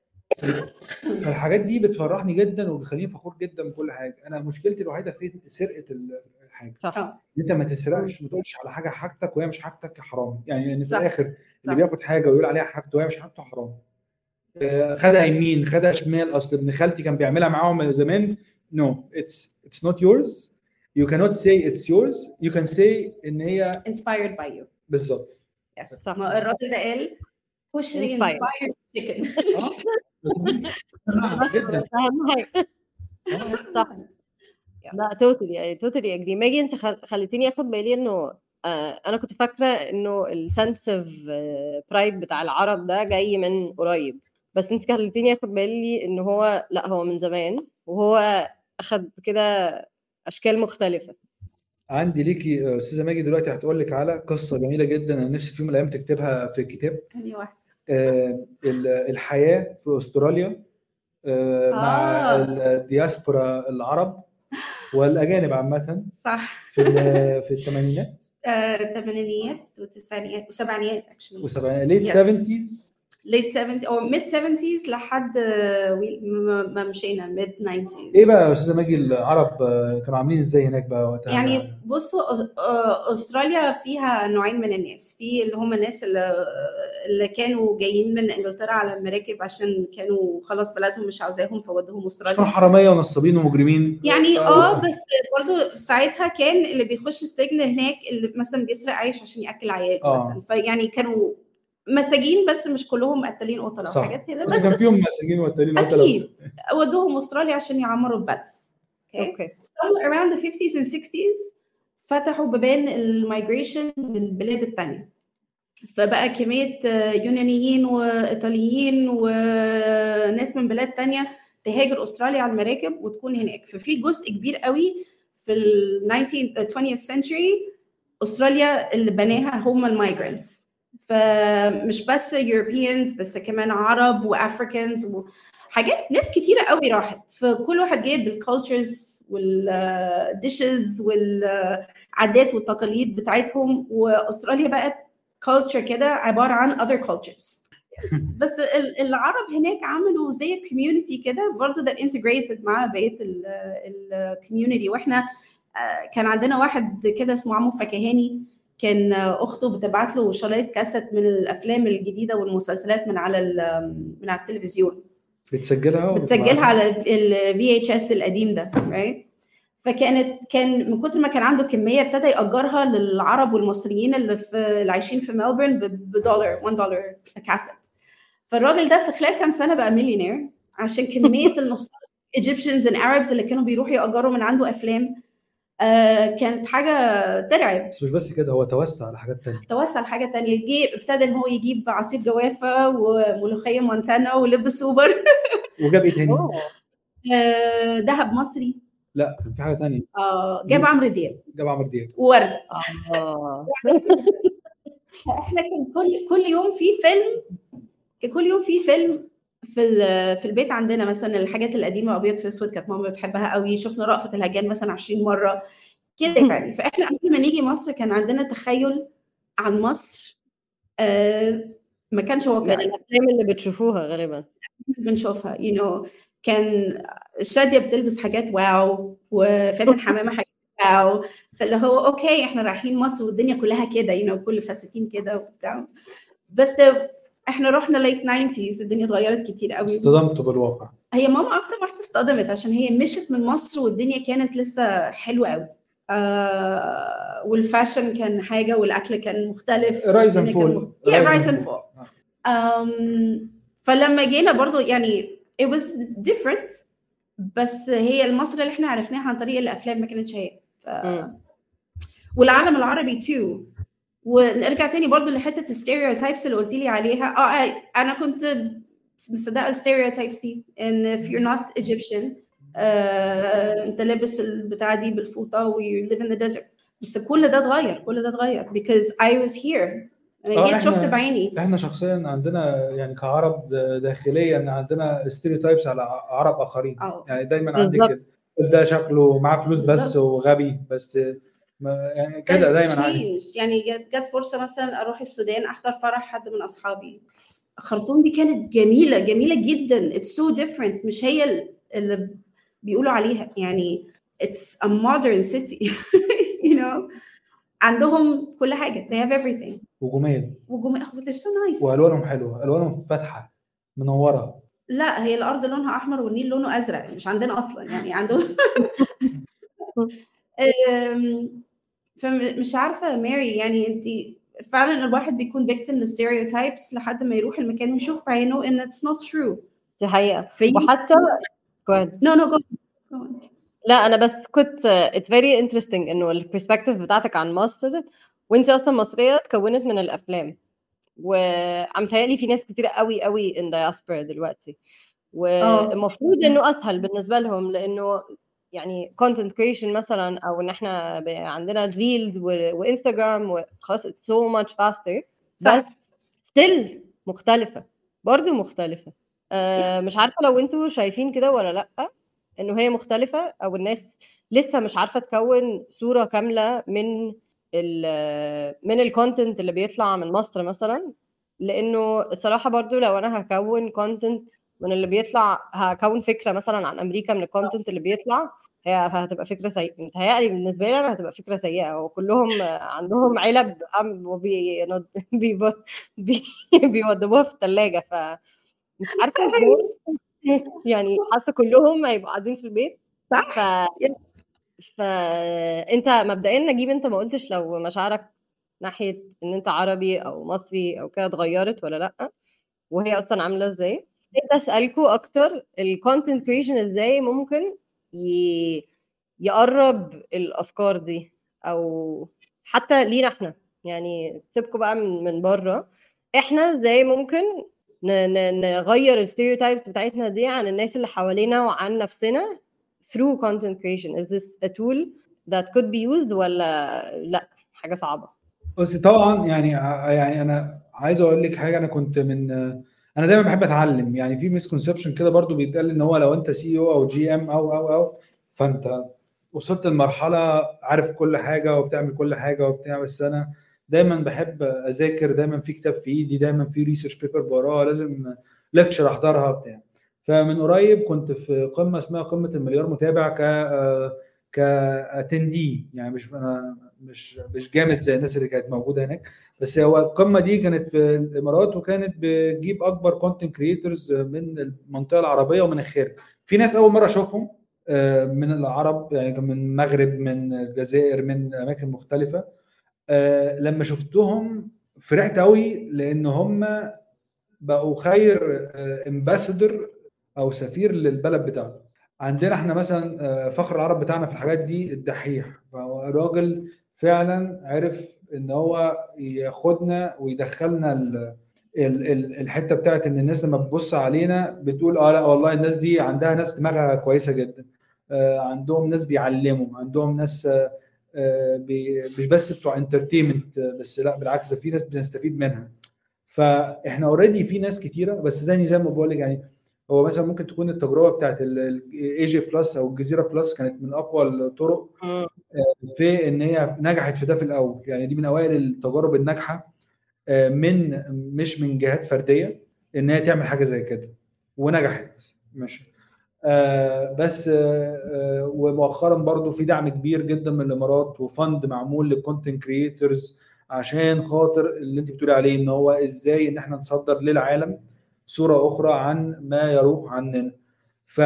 فالحاجات دي بتفرحني جدا وبتخليني فخور جدا بكل حاجه انا مشكلتي الوحيده في سرقه الحاجه
صح
اه
ان انت ما تسرقش ما تقولش على حاجه حاجتك وهي مش حاجتك حرام يعني لان في
صح.
الاخر
صح.
اللي بياخد حاجه ويقول عليها حاجته وهي مش حاجته حرام آه، خدها يمين خدها شمال اصل ابن خالتي كان بيعملها معاهم زمان نو اتس اتس نوت يورز يو cannot say it's yours you can say ان هي
inspired by you
بالظبط
يس
صح.
ما الراجل ده قال كشري
Inspired.
inspired chicken
اه
بس
جدا
اهم حاجه صح لا توتالي يعني توتالي اجري ماجي انت خل- خليتيني اخد بالي انه آه انا كنت فاكره انه السنس اوف برايد بتاع العرب ده جاي من قريب بس انت خليتيني اخد بالي ان هو لا هو من زمان وهو اخد كده اشكال مختلفه
عندي ليكي آه، استاذه ماجي دلوقتي هتقول لك على قصه جميله جدا انا نفسي في يوم من الايام تكتبها في كتاب
ثانية واحدة
آه، ال- الحياه في استراليا آه، مع
آه.
الدياسبورا العرب والاجانب عامه
صح
في ال- في الثمانينات
آه، الثمانينات والتسعينات والسبعينات اكشلي
والسبعينات ليت
Yeah.
70s
late 70 او mid 70s لحد آه، وي- ما ما مشينا mid 90s
ايه بقى يا استاذه ماجي العرب آه، كانوا عاملين ازاي هناك بقى وقتها
يعني بصوا أس- آه، استراليا فيها نوعين من الناس في اللي هم الناس اللي, اللي كانوا جايين من انجلترا على مراكب عشان كانوا خلاص بلدهم مش عاوزاهم فودوهم
كانوا
استراليا
حراميه ونصابين ومجرمين
يعني اه بس برضو ساعتها كان اللي بيخش السجن هناك اللي مثلا بيسرق عيش عشان ياكل عياله
آه.
مثلا فيعني كانوا مساجين بس مش كلهم قتالين قتله
صح.
وحاجات كده
بس
بس
كان فيهم مساجين وقتالين قتلة.
اكيد ودوهم استراليا عشان يعمروا البلد اوكي
اوكي
so around the 50s and 60s فتحوا بيبان المايجريشن للبلاد التانية فبقى كمية آه، يونانيين وإيطاليين وناس من بلاد تانية تهاجر أستراليا على المراكب وتكون هناك ففي جزء كبير قوي في ال 19 20th century أستراليا اللي بناها هم المايجرانتس فمش بس Europeans بس كمان عرب وافريكانز وحاجات ناس كتيرة قوي راحت فكل واحد جايب الكالتشرز والديشز والعادات والتقاليد بتاعتهم واستراليا بقت كالتشر كده عباره عن other cultures بس ال- العرب هناك عملوا زي كوميونتي كده برضه ده انتجريتد مع بقيه الكوميونتي واحنا آه، كان عندنا واحد كده اسمه عمو فكهاني كان آه، اخته بتبعت له شرايط كاسيت من الافلام الجديده والمسلسلات من على ال- من على التلفزيون
بتسجلها
بتسجلها على الفي اتش اس القديم ده right? فكانت كان من كتر ما كان عنده كميه ابتدى ياجرها للعرب والمصريين اللي في اللي عايشين في ملبورن ب- بدولار 1 دولار كاسيت فالراجل ده في خلال كام سنه بقى مليونير عشان كميه النوستالجيا ايجيبشنز اند ارابز اللي كانوا بيروحوا ياجروا من عنده افلام آه كانت حاجه ترعب
بس مش بس كده هو توسع على حاجات تانية
توسع لحاجه تانية جه ابتدى ان هو يجيب عصير جوافه وملوخيه مونتانا ولب سوبر
وجاب ايه تاني؟
أوه.
آه، ذهب مصري
لا كان في حاجه تانية
آه، جاب عمرو دياب
جاب عمرو دياب
وورده
اه
احنا كان كل كل يوم في فيلم كان كل يوم في فيلم في ال- في البيت عندنا مثلا الحاجات القديمه ابيض في اسود كانت ماما بتحبها قوي شفنا رأفت الهجان مثلا 20 مره كده يعني فاحنا قبل ما نيجي مصر كان عندنا تخيل عن مصر آه، ما كانش
من
واقعي
الافلام اللي بتشوفوها غالبا
بنشوفها you know كان شاديه بتلبس حاجات واو وفاتن حمامه حاجات واو فاللي هو اوكي احنا رايحين مصر والدنيا كلها كده you know كل فساتين كده وبتاع بس احنا رحنا ليت 90s الدنيا اتغيرت كتير قوي
اصطدمت بالواقع
هي ماما اكتر واحده اصطدمت عشان هي مشت من مصر والدنيا كانت لسه حلوه قوي آه والفاشن كان حاجه والاكل كان مختلف
رايز اند
والدنيا
فول
كان- Yeah, rise and fall. Um, فلما جينا برضو يعني it was different بس هي المصر اللي احنا عرفناها عن طريق الافلام ما كانتش هي ف...
مم.
والعالم العربي too ونرجع تاني برضو لحته الستيريوتايبس اللي قلت لي عليها اه انا كنت مصدقه الستيريوتايبس دي ان if you're not Egyptian آه انت لابس البتاع دي بالفوطه و you live in the desert بس كل ده اتغير كل ده اتغير because I was here انا
آه،
جيت شفت
إحنا-
بعيني
احنا شخصيا عندنا يعني كعرب داخليا عندنا ستيريوتايبس على عرب اخرين
اه
يعني دايما عندك
بالظبط.
كده ده شكله معاه فلوس بس
بالظبط.
وغبي بس ما يعني كده
But it's
دايما عندي
changed. يعني جت جت فرصه مثلا اروح السودان احضر فرح حد من اصحابي خرطوم دي كانت جميله جميله جدا it's so different مش هي ال- اللي بيقولوا عليها يعني it's a modern city you know عندهم كل حاجه they have everything
وجمال
وجم... they're so nice
والوانهم حلوه الوانهم فاتحه منوره
لا هي الارض لونها احمر والنيل لونه ازرق مش عندنا اصلا يعني عندهم أم، فمش عارفه ماري يعني انت فعلا الواحد بيكون victim لستيريوتايبس لحد ما يروح المكان ويشوف بعينه ان it's not true
دي حقيقه
في
وحتى go ahead.
no no go go on.
لا انا بس كنت it's very interesting انه البرسبكتيف بتاعتك عن مصر وانت اصلا مصريه اتكونت من الافلام ومتهيألي في ناس كتير قوي قوي in diaspora دلوقتي والمفروض انه اسهل بالنسبه لهم لانه يعني content creation مثلا او ان احنا ب- عندنا ريلز وانستغرام وخلاص it's so much faster
صح.
بس still مختلفه برضو مختلفه آه مش عارفه لو انتوا شايفين كده ولا لا انه هي مختلفه او الناس لسه مش عارفه تكون صوره كامله من ال من الكونتنت اللي بيطلع من مصر مثلا لانه الصراحه برضو لو انا هكون كونتنت من اللي بيطلع هكون فكره مثلا عن امريكا من الكونتنت اللي بيطلع هي هتبقى فكره سيئه متهيألي بالنسبه لي انا هتبقى فكره سيئه وكلهم عندهم علب أم- وبي- بي- بي- بيوضبوها في الثلاجه ف مش عارفه ازاي يعني حاسه كلهم هيبقوا قاعدين في البيت
صح
ف فانت مبدئيا نجيب انت ما قلتش لو مشاعرك ناحيه ان انت عربي او مصري او كده اتغيرت ولا لا وهي اصلا عامله ازاي عايزه اسالكوا اكتر الكونتنت كريشن ازاي ممكن ي... يقرب الافكار دي او حتى لينا احنا يعني سيبكوا بقى من من بره احنا ازاي ممكن ن... ن... نغير الستيريوتايبس بتاعتنا دي عن الناس اللي حوالينا وعن نفسنا through content creation is this a tool that could be used ولا لا حاجه صعبه
بس طبعا يعني يعني انا عايز اقول لك حاجه انا كنت من انا دايما بحب اتعلم يعني في مسكونسبشن كده برضو بيتقال ان هو لو انت سي او او جي ام او او او فانت وصلت لمرحله عارف كل حاجه وبتعمل كل حاجه وبتاع بس انا دايما بحب اذاكر دايما في كتاب في ايدي دايما في ريسيرش بيبر بقراها لازم ليكشر احضرها بتاع فمن قريب كنت في قمه اسمها قمه المليار متابع ك كاتندي يعني مش انا مش مش جامد زي الناس اللي كانت موجوده هناك بس هو القمه دي كانت في الامارات وكانت بتجيب اكبر كونتنت كريتورز من المنطقه العربيه ومن الخارج في ناس اول مره اشوفهم آه، من العرب يعني من المغرب من الجزائر من اماكن مختلفه آه، لما شفتهم فرحت قوي لان هم بقوا خير امباسادور او سفير للبلد بتاعته عندنا احنا مثلا آه، فخر العرب بتاعنا في الحاجات دي الدحيح فهو راجل فعلا عرف ان هو ياخدنا ويدخلنا ال ال- ال- الحته بتاعت ان الناس لما بتبص علينا بتقول اه لا والله الناس دي عندها ناس دماغها كويسه جدا آه، عندهم ناس بيعلموا عندهم ناس آه، آه، بي- مش بس بتوع انترتينمنت بس لا بالعكس ده في ناس بنستفيد منها فاحنا اوريدي في ناس كتيره بس زي زي ما بقول لك يعني هو مثلا ممكن تكون التجربه بتاعت الاي جي بلس او الجزيره بلس كانت من اقوى الطرق
مم.
في ان هي نجحت في ده في الاول يعني دي من اوائل التجارب الناجحه آه، من مش من جهات فرديه ان هي تعمل حاجه زي كده ونجحت ماشي آه، بس آه، آه، ومؤخرا برضو في دعم كبير جدا من الامارات وفند معمول للكونتنت كريتورز عشان خاطر اللي انت بتقولي عليه ان هو ازاي ان احنا نصدر للعالم صوره اخرى عن ما يروح عننا ف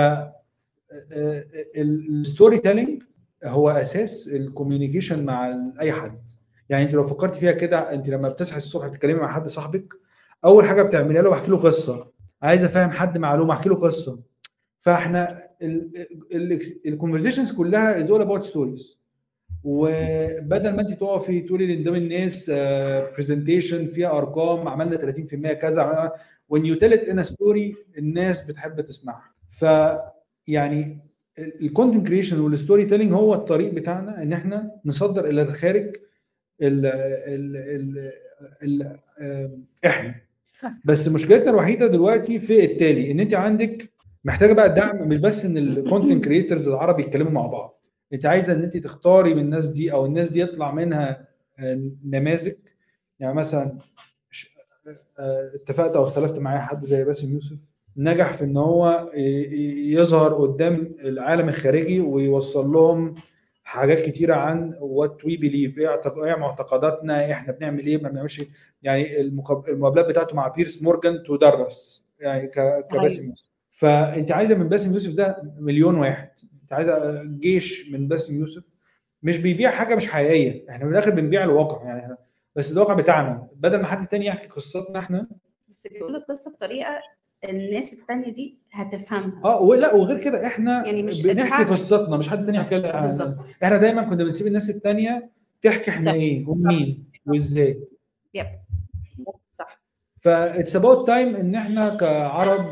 الستوري تيلينج هو اساس الكوميونيكيشن مع اي حد يعني انت لو فكرت فيها كده انت لما بتصحي الصبح تتكلمي مع حد صاحبك اول حاجه بتعمليها له بحكي له قصه عايز افهم حد معلومه احكي له قصه فاحنا الكونفرزيشنز كلها از اول اباوت ستوريز وبدل ما انت تقفي تقولي قدام الناس برزنتيشن فيها ارقام عملنا 30% كذا when you tell it in a story الناس بتحب تسمعها ف يعني الكونتنت كريشن والستوري تيلينج هو الطريق بتاعنا ان احنا نصدر الى الخارج ال ال ال ال ال احنا
صح
بس مشكلتنا الوحيده دلوقتي في التالي ان انت عندك محتاجه بقى دعم مش بس ان الكونتنت كريترز العرب يتكلموا مع بعض انت عايزه ان انت تختاري من الناس دي او الناس دي يطلع منها آه، نماذج يعني مثلا ش- آه، اتفقت او اختلفت معايا حد زي باسم يوسف نجح في ان هو ي- ي- يظهر قدام العالم الخارجي ويوصل لهم حاجات كتيره عن وات وي بليف ايه اعتق- إيه معتقداتنا احنا بنعمل ايه ما بنعملش إيه. يعني المقاب- المقابلات بتاعته مع بيرس مورجان تدرس يعني ك- كباسم يوسف فانت عايزه من باسم يوسف ده مليون واحد انت عايزه جيش من باسم يوسف مش بيبيع حاجه مش حقيقيه احنا من الاخر بنبيع الواقع يعني احنا بس الواقع بتاعنا بدل ما حد تاني يحكي قصتنا احنا
بس بيقول القصه بطريقه الناس التانية دي هتفهمها
اه ولا وغير كده احنا
يعني مش
بنحكي
إدفاع.
قصتنا مش حد تاني يحكي لنا
بالظبط
احنا دايما كنا بنسيب الناس التانية تحكي احنا
صح.
ايه ومين وازاي
يب صح
فاتس اباوت تايم ان احنا كعرب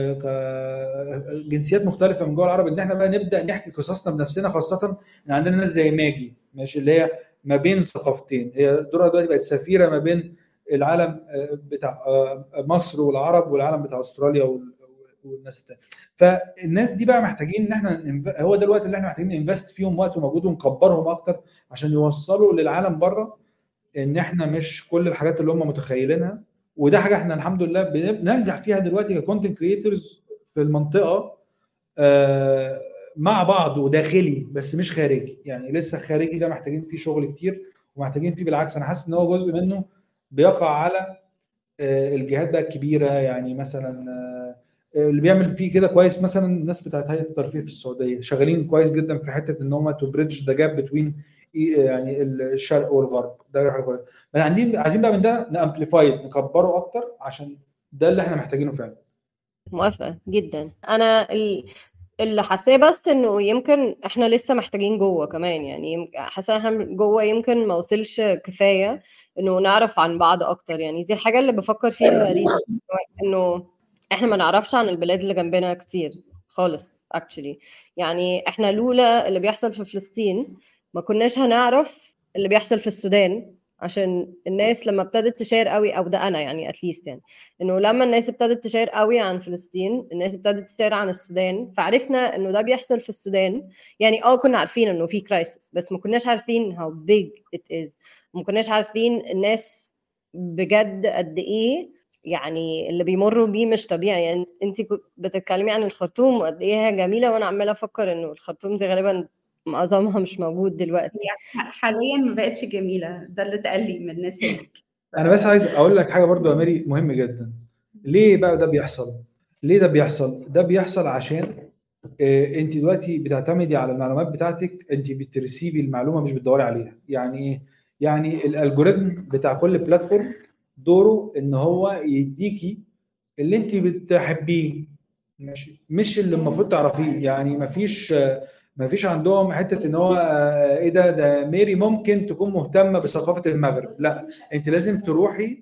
وكجنسيات مختلفه من جوه العرب ان احنا بقى نبدا نحكي قصصنا بنفسنا خاصه ان عندنا ناس زي ماجي ماشي اللي هي ما بين ثقافتين هي دورها دلوقتي بقت سفيره ما بين العالم آه، بتاع آه، مصر والعرب والعالم بتاع استراليا وال- والناس التانية فالناس دي بقى محتاجين ان احنا ننف- هو ده الوقت اللي احنا محتاجين ننفست فيهم وقت ومجهود ونكبرهم اكتر عشان يوصلوا للعالم بره ان احنا مش كل الحاجات اللي هم متخيلينها وده حاجه احنا الحمد لله بن- بننجح فيها دلوقتي ككونتنت كريتورز في المنطقه آه، مع بعض وداخلي بس مش خارجي يعني لسه الخارجي ده محتاجين فيه شغل كتير ومحتاجين فيه بالعكس انا حاسس ان هو جزء منه بيقع على آه، الجهات بقى الكبيره يعني مثلا آه، اللي بيعمل فيه كده كويس مثلا الناس بتاعت هيئه الترفيه في السعوديه شغالين كويس جدا في حته ان هم تو بريدج ذا جاب بتوين يعني الشرق والغرب ده حاجه كويسه بس عايزين عايزين بقى من ده نامبليفاي نكبره اكتر عشان ده اللي احنا محتاجينه فعلا
موافقة جدا انا ال- اللي حاساه بس انه يمكن احنا لسه محتاجين جوه كمان يعني يم- حاسه احنا جوه يمكن ما وصلش كفايه انه نعرف عن بعض اكتر يعني دي الحاجه اللي بفكر فيها ريسنت انه احنا ما نعرفش عن البلاد اللي جنبنا كتير خالص actually يعني احنا لولا اللي بيحصل في فلسطين ما كناش هنعرف اللي بيحصل في السودان عشان الناس لما ابتدت تشير قوي او ده انا يعني اتليست يعني انه لما الناس ابتدت تشير قوي عن فلسطين الناس ابتدت تشير عن السودان فعرفنا انه ده بيحصل في السودان يعني اه كنا عارفين انه في كرايسيس بس ما كناش عارفين how big it is ما كناش عارفين الناس بجد قد ايه يعني اللي بيمروا بيه مش طبيعي يعني انت بتتكلمي عن الخرطوم وقد ايه هي جميله وانا عماله افكر انه الخرطوم دي غالبا معظمها مش موجود دلوقتي
هي حاليا ما بقتش جميله ده اللي اتقال لي من الناس هناك
انا بس عايز اقول لك حاجه برضو يا ماري مهم جدا ليه بقى ده بيحصل ليه ده بيحصل ده بيحصل عشان آه، انت دلوقتي بتعتمدي على المعلومات بتاعتك انت بترسيفي المعلومه مش بتدوري عليها يعني ايه يعني الالجوريثم بتاع كل بلاتفورم دوره ان هو يديكي اللي انت بتحبيه ماشي مش اللي المفروض تعرفيه يعني مفيش آه، مفيش عندهم حته ان هو آه، ايه ده ده ميري ممكن تكون مهتمه بثقافه المغرب لا انت لازم تروحي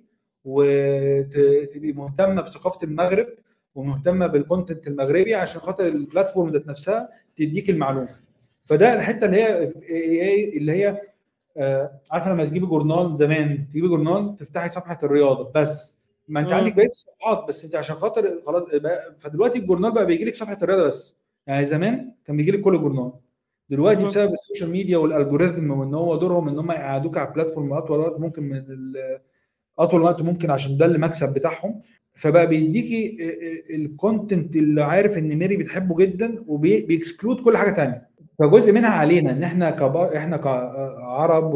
وتبقي مهتمه بثقافه المغرب ومهتمه بالكونتنت المغربي عشان خاطر البلاتفورم ذات نفسها تديك المعلومه فده الحته اللي هي إيه- اللي هي آه، عارفه لما تجيبي جورنال زمان تجيبي جورنال تفتحي صفحه الرياضه بس ما انت
مم.
عندك بقيه الصفحات بس انت عشان خاطر خلاص بقى- فدلوقتي الجورنال بقى بيجي لك صفحه الرياضه بس يعني زمان كان بيجي لك كل جورنال دلوقتي
مم.
بسبب السوشيال ميديا والالجوريثم وان هو دورهم ان هم يقعدوك على البلاتفورم اطول وقت ممكن من ال- اطول وقت ممكن عشان ده المكسب بتاعهم فبقى بيديكي الكونتنت اللي عارف ان ميري بتحبه جدا وبيكسكلود كل حاجه تانية فجزء منها علينا ان احنا كبا... احنا كعرب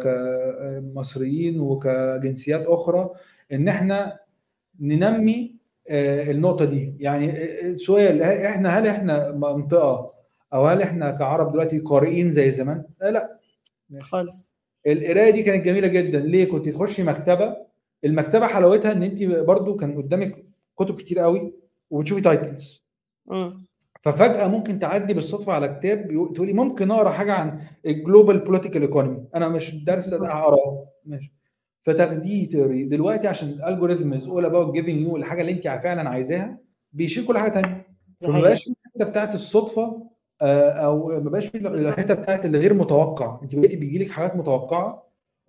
وكمصريين وكجنسيات اخرى ان احنا ننمي آه، النقطه دي يعني آه، سؤال ه- احنا هل احنا منطقه او هل احنا كعرب دلوقتي قارئين زي زمان؟ آه، لا
خالص
القرايه دي كانت جميله جدا ليه كنت تخشي مكتبه المكتبه حلاوتها ان انت برضو كان قدامك كتب كتير قوي وبتشوفي تايتلز
مم.
ففجاه ممكن تعدي بالصدفه على كتاب يقول- تقولي ممكن اقرا حاجه عن الجلوبال بوليتيكال ايكونومي انا مش دارس اقراه ماشي فتاخديه تقري دلوقتي عشان الالجوريثم از اول اباوت جيفنج يو الحاجه اللي انت فعلا عايزاها بيشيل كل حاجه ثانيه فما
حقيقة.
بقاش في الحته بتاعت الصدفه آه، او ما بقاش في الحته بتاعت اللي غير متوقع انت بقيتي بيجي لك حاجات متوقعه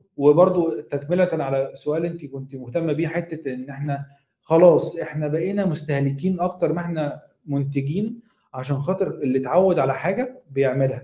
وبرضو تكمله على سؤال انت كنت مهتمه بيه حته ان احنا خلاص احنا بقينا مستهلكين اكتر ما احنا منتجين عشان خاطر اللي اتعود على حاجه بيعملها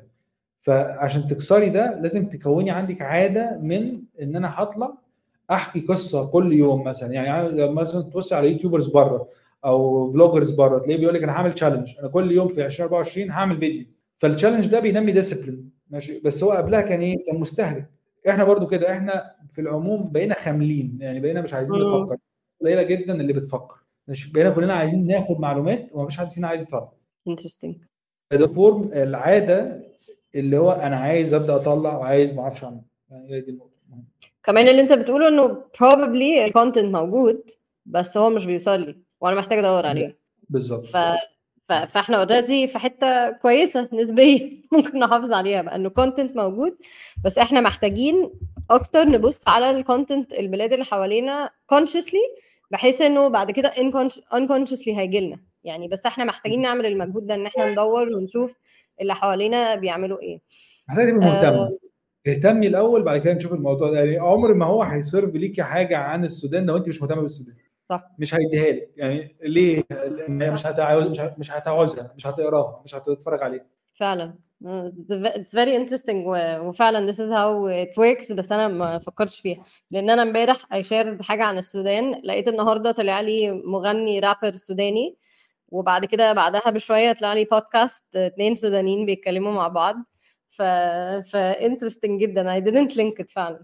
فعشان تكسري ده لازم تكوني عندك عاده من ان انا هطلع احكي قصه كل يوم مثلا يعني لما مثلا تبص على يوتيوبرز بره او فلوجرز بره تلاقيه بيقول لك انا هعمل تشالنج انا كل يوم في 2024 هعمل فيديو فالتشالنج ده بينمي ديسيبلين ماشي بس هو قبلها كان ايه كان مستهلك احنا برضو كده احنا في العموم بقينا خاملين يعني بقينا مش عايزين
مم.
نفكر قليله جدا اللي بتفكر ماشي بقينا كلنا عايزين ناخد معلومات ومفيش حد فينا عايز يطلع
interesting
ده فورم العاده اللي هو انا عايز ابدا اطلع وعايز ما اعرفش اعمل يعني هي دي النقطه
كمان اللي انت بتقوله انه probably الكونتنت موجود بس هو مش بيوصل لي وانا محتاجه ادور عليه
بالظبط
ف... ف... فاحنا اوريدي في حته كويسه نسبيا ممكن نحافظ عليها بقى انه كونتنت موجود بس احنا محتاجين اكتر نبص على الكونتنت البلاد اللي حوالينا consciously بحيث انه بعد كده unconsci- unconsciously هيجي لنا يعني بس احنا محتاجين نعمل المجهود ده ان احنا ندور ونشوف اللي حوالينا بيعملوا ايه
محتاج تبقي مهتمه
آه،
اهتمي الاول بعد كده نشوف الموضوع ده يعني عمر ما هو هيسيرف ليكي حاجه عن السودان لو انت مش مهتمه بالسودان
صح.
مش هيديها لك يعني ليه؟ لان هي مش هتعوز مش ه- مش هتعوزها مش هتقراها مش هتتفرج عليها
فعلا آه، it's very interesting و- وفعلا this is how it works بس انا ما فكرتش فيها لان انا امبارح I shared حاجه عن السودان لقيت النهارده طلع لي مغني رابر سوداني وبعد كده بعدها بشويه طلع لي بودكاست اتنين سودانيين بيتكلموا مع بعض ف ف interesting جدا I didn't link it فعلا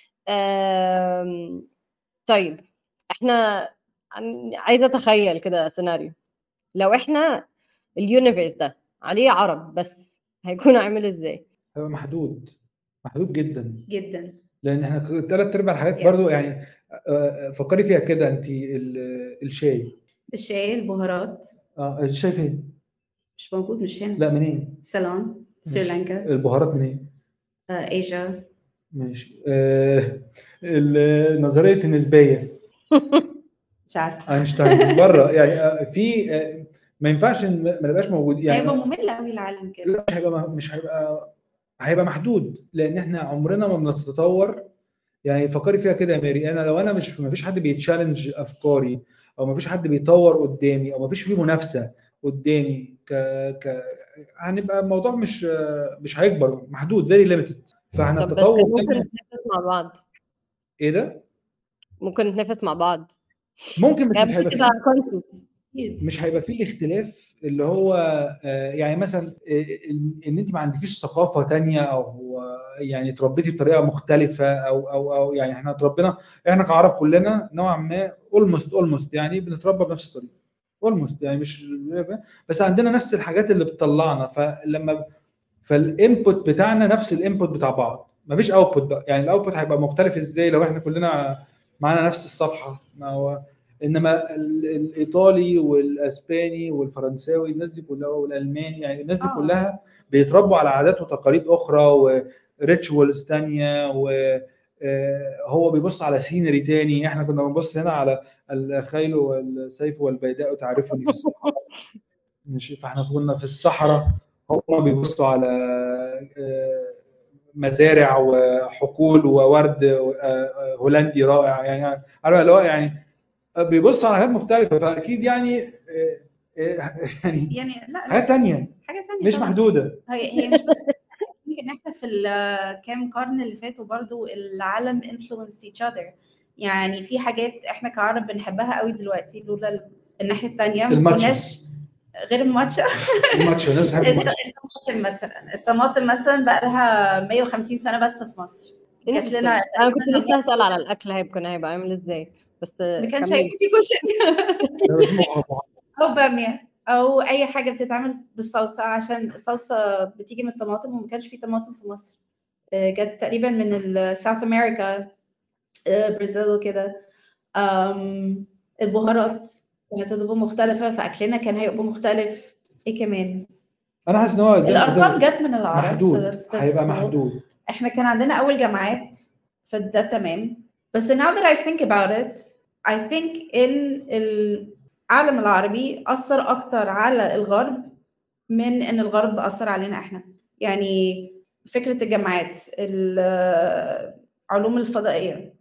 آم، طيب احنا عن- عايزه اتخيل كده سيناريو لو احنا اليونيفرس ده عليه عرب بس هيكون عامل ازاي
هيبقى محدود محدود جدا
جدا
لان احنا ثلاث ارباع الحاجات
Yeah.
برضو يعني آه، فكري فيها كده انت ال- الشاي
الشاي البهارات
اه الشاي فين؟
مش موجود مش هنا
لا منين؟
سيلون سريلانكا
البهارات منين؟
آه، ايجا
ماشي آه ال- نظريه النسبيه
مش عارفه
اينشتاين بره يعني آه، في آه، ما ينفعش إن ما نبقاش موجود يعني
هيبقى ممل قوي العالم كده
لا مش هيبقى مش هيبقى هيبقى محدود لان احنا عمرنا ما بنتطور يعني فكري فيها كده يا ماري انا لو انا مش ما فيش حد بيتشالنج افكاري او ما فيش حد بيطور قدامي او ما فيش فيه منافسه قدامي ك ك هنبقى الموضوع مش مش هيكبر محدود فيري ليميتد فاحنا
طب بس
التطور
ممكن
ده-
نتنافس مع بعض
ايه ده؟
ممكن نتنافس مع بعض
ممكن بس مش
يعني
هيبقى
كده
فيه
countries.
أكيد.
مش هيبقى فيه الاختلاف اللي هو آه، يعني مثلا آه، إن- ان انت ما عندكيش ثقافه تانية او آه، يعني اتربيتي بطريقه مختلفه او او او يعني احنا اتربينا احنا كعرب كلنا نوعا ما اولموست اولموست يعني بنتربى بنفس الطريقه اولموست يعني مش بس عندنا نفس الحاجات اللي بتطلعنا فلما فالانبوت بتاعنا نفس الانبوت بتاع بعض مفيش اوتبوت بقى يعني الاوتبوت هيبقى مختلف ازاي لو احنا كلنا معانا نفس الصفحه ما هو انما ال- الايطالي والاسباني والفرنساوي الناس دي كلها والالماني يعني الناس دي
آه.
كلها بيتربوا على عادات وتقاليد اخرى وريتشوالز تانية وهو بيبص على سينري تاني احنا كنا بنبص هنا على الخيل والسيف والبيداء تعرفني في الصحراء ماشي فاحنا كنا في الصحراء هم بيبصوا على آه، مزارع وحقول وورد آه، هولندي رائع يعني عارف اللي هو يعني بيبصوا على حاجات مختلفه فاكيد يعني آه، آه، يعني
يعني لا لا
حاجات تانية
حاجه ثانيه
مش محدوده
هي هي مش بس يمكن احنا في الكام قرن اللي فاتوا برضو العالم influenced each other يعني في حاجات احنا كعرب بنحبها قوي دلوقتي لولا ال- الناحيه الثانيه ما
الماتشا.
كناش غير الماتشا
الماتش الناس بتحب
الط-
الماتش
الطماطم مثلا الطماطم مثلا بقى لها 150 سنه بس في مصر جات
Interesting.
لنا
انا كنت لسه هسأل على الاكل هيكون هيبقى عامل ازاي بس
ما كانش
كملي.
هيبقى في كشري او باميه او اي حاجه بتتعمل بالصلصه عشان الصلصه بتيجي من الطماطم وما كانش في طماطم في مصر آه، جت تقريبا من الساوث امريكا برازيل وكده آم، البهارات كانت هتبقى مختلفه فاكلنا كان هيبقى مختلف ايه كمان
انا حاسس ان هو زي ما قلت
الارقام
لك
جت من العرب so
محدود
that's- that's
هيبقى
cool.
محدود
احنا كان عندنا اول جامعات فده تمام بس now that I think about it I think ان العالم العربي اثر اكتر على الغرب من ان الغرب اثر علينا احنا يعني فكره الجامعات العلوم الفضائيه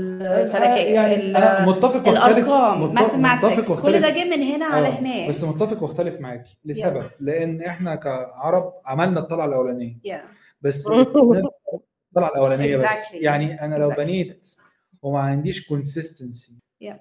الفلكيه
يعني
ال-
انا متفق واختلف
الارقام
متفق-
ماثematics
متفق
كل
واختلف
ده جه من هنا على
آه،
هناك
بس متفق واختلف معاكي لسبب لان احنا كعرب عملنا الطلعه الاولانيه
yeah.
بس الطلعه الاولانيه بس
Exactly.
يعني انا لو
Exactly.
بنيت وما عنديش كونسيستنسي
Yeah.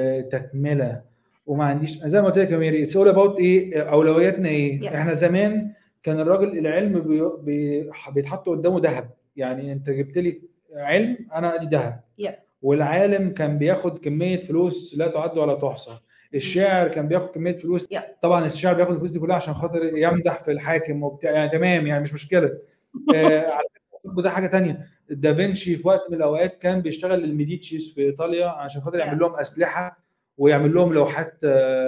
وتكمله وما عنديش زي ما قلت لك يا ميري اتس اول اباوت ايه اولوياتنا ايه
Yes.
احنا زمان كان الراجل العلم بي... بي... بيتحط قدامه ذهب يعني انت جبت لي علم انا ادي ذهب
Yeah.
والعالم كان بياخد كميه فلوس لا تعد ولا تحصى الشاعر كان بياخد كميه فلوس
Yeah.
طبعا الشاعر بياخد الفلوس دي كلها عشان خاطر يمدح في الحاكم وبتاع يعني تمام يعني مش مشكله آه على فكرة ده حاجه تانية دافنشي في وقت من الاوقات كان بيشتغل للميديتشيز في ايطاليا عشان خاطر يعمل
Yeah.
لهم اسلحه ويعمل لهم لوحات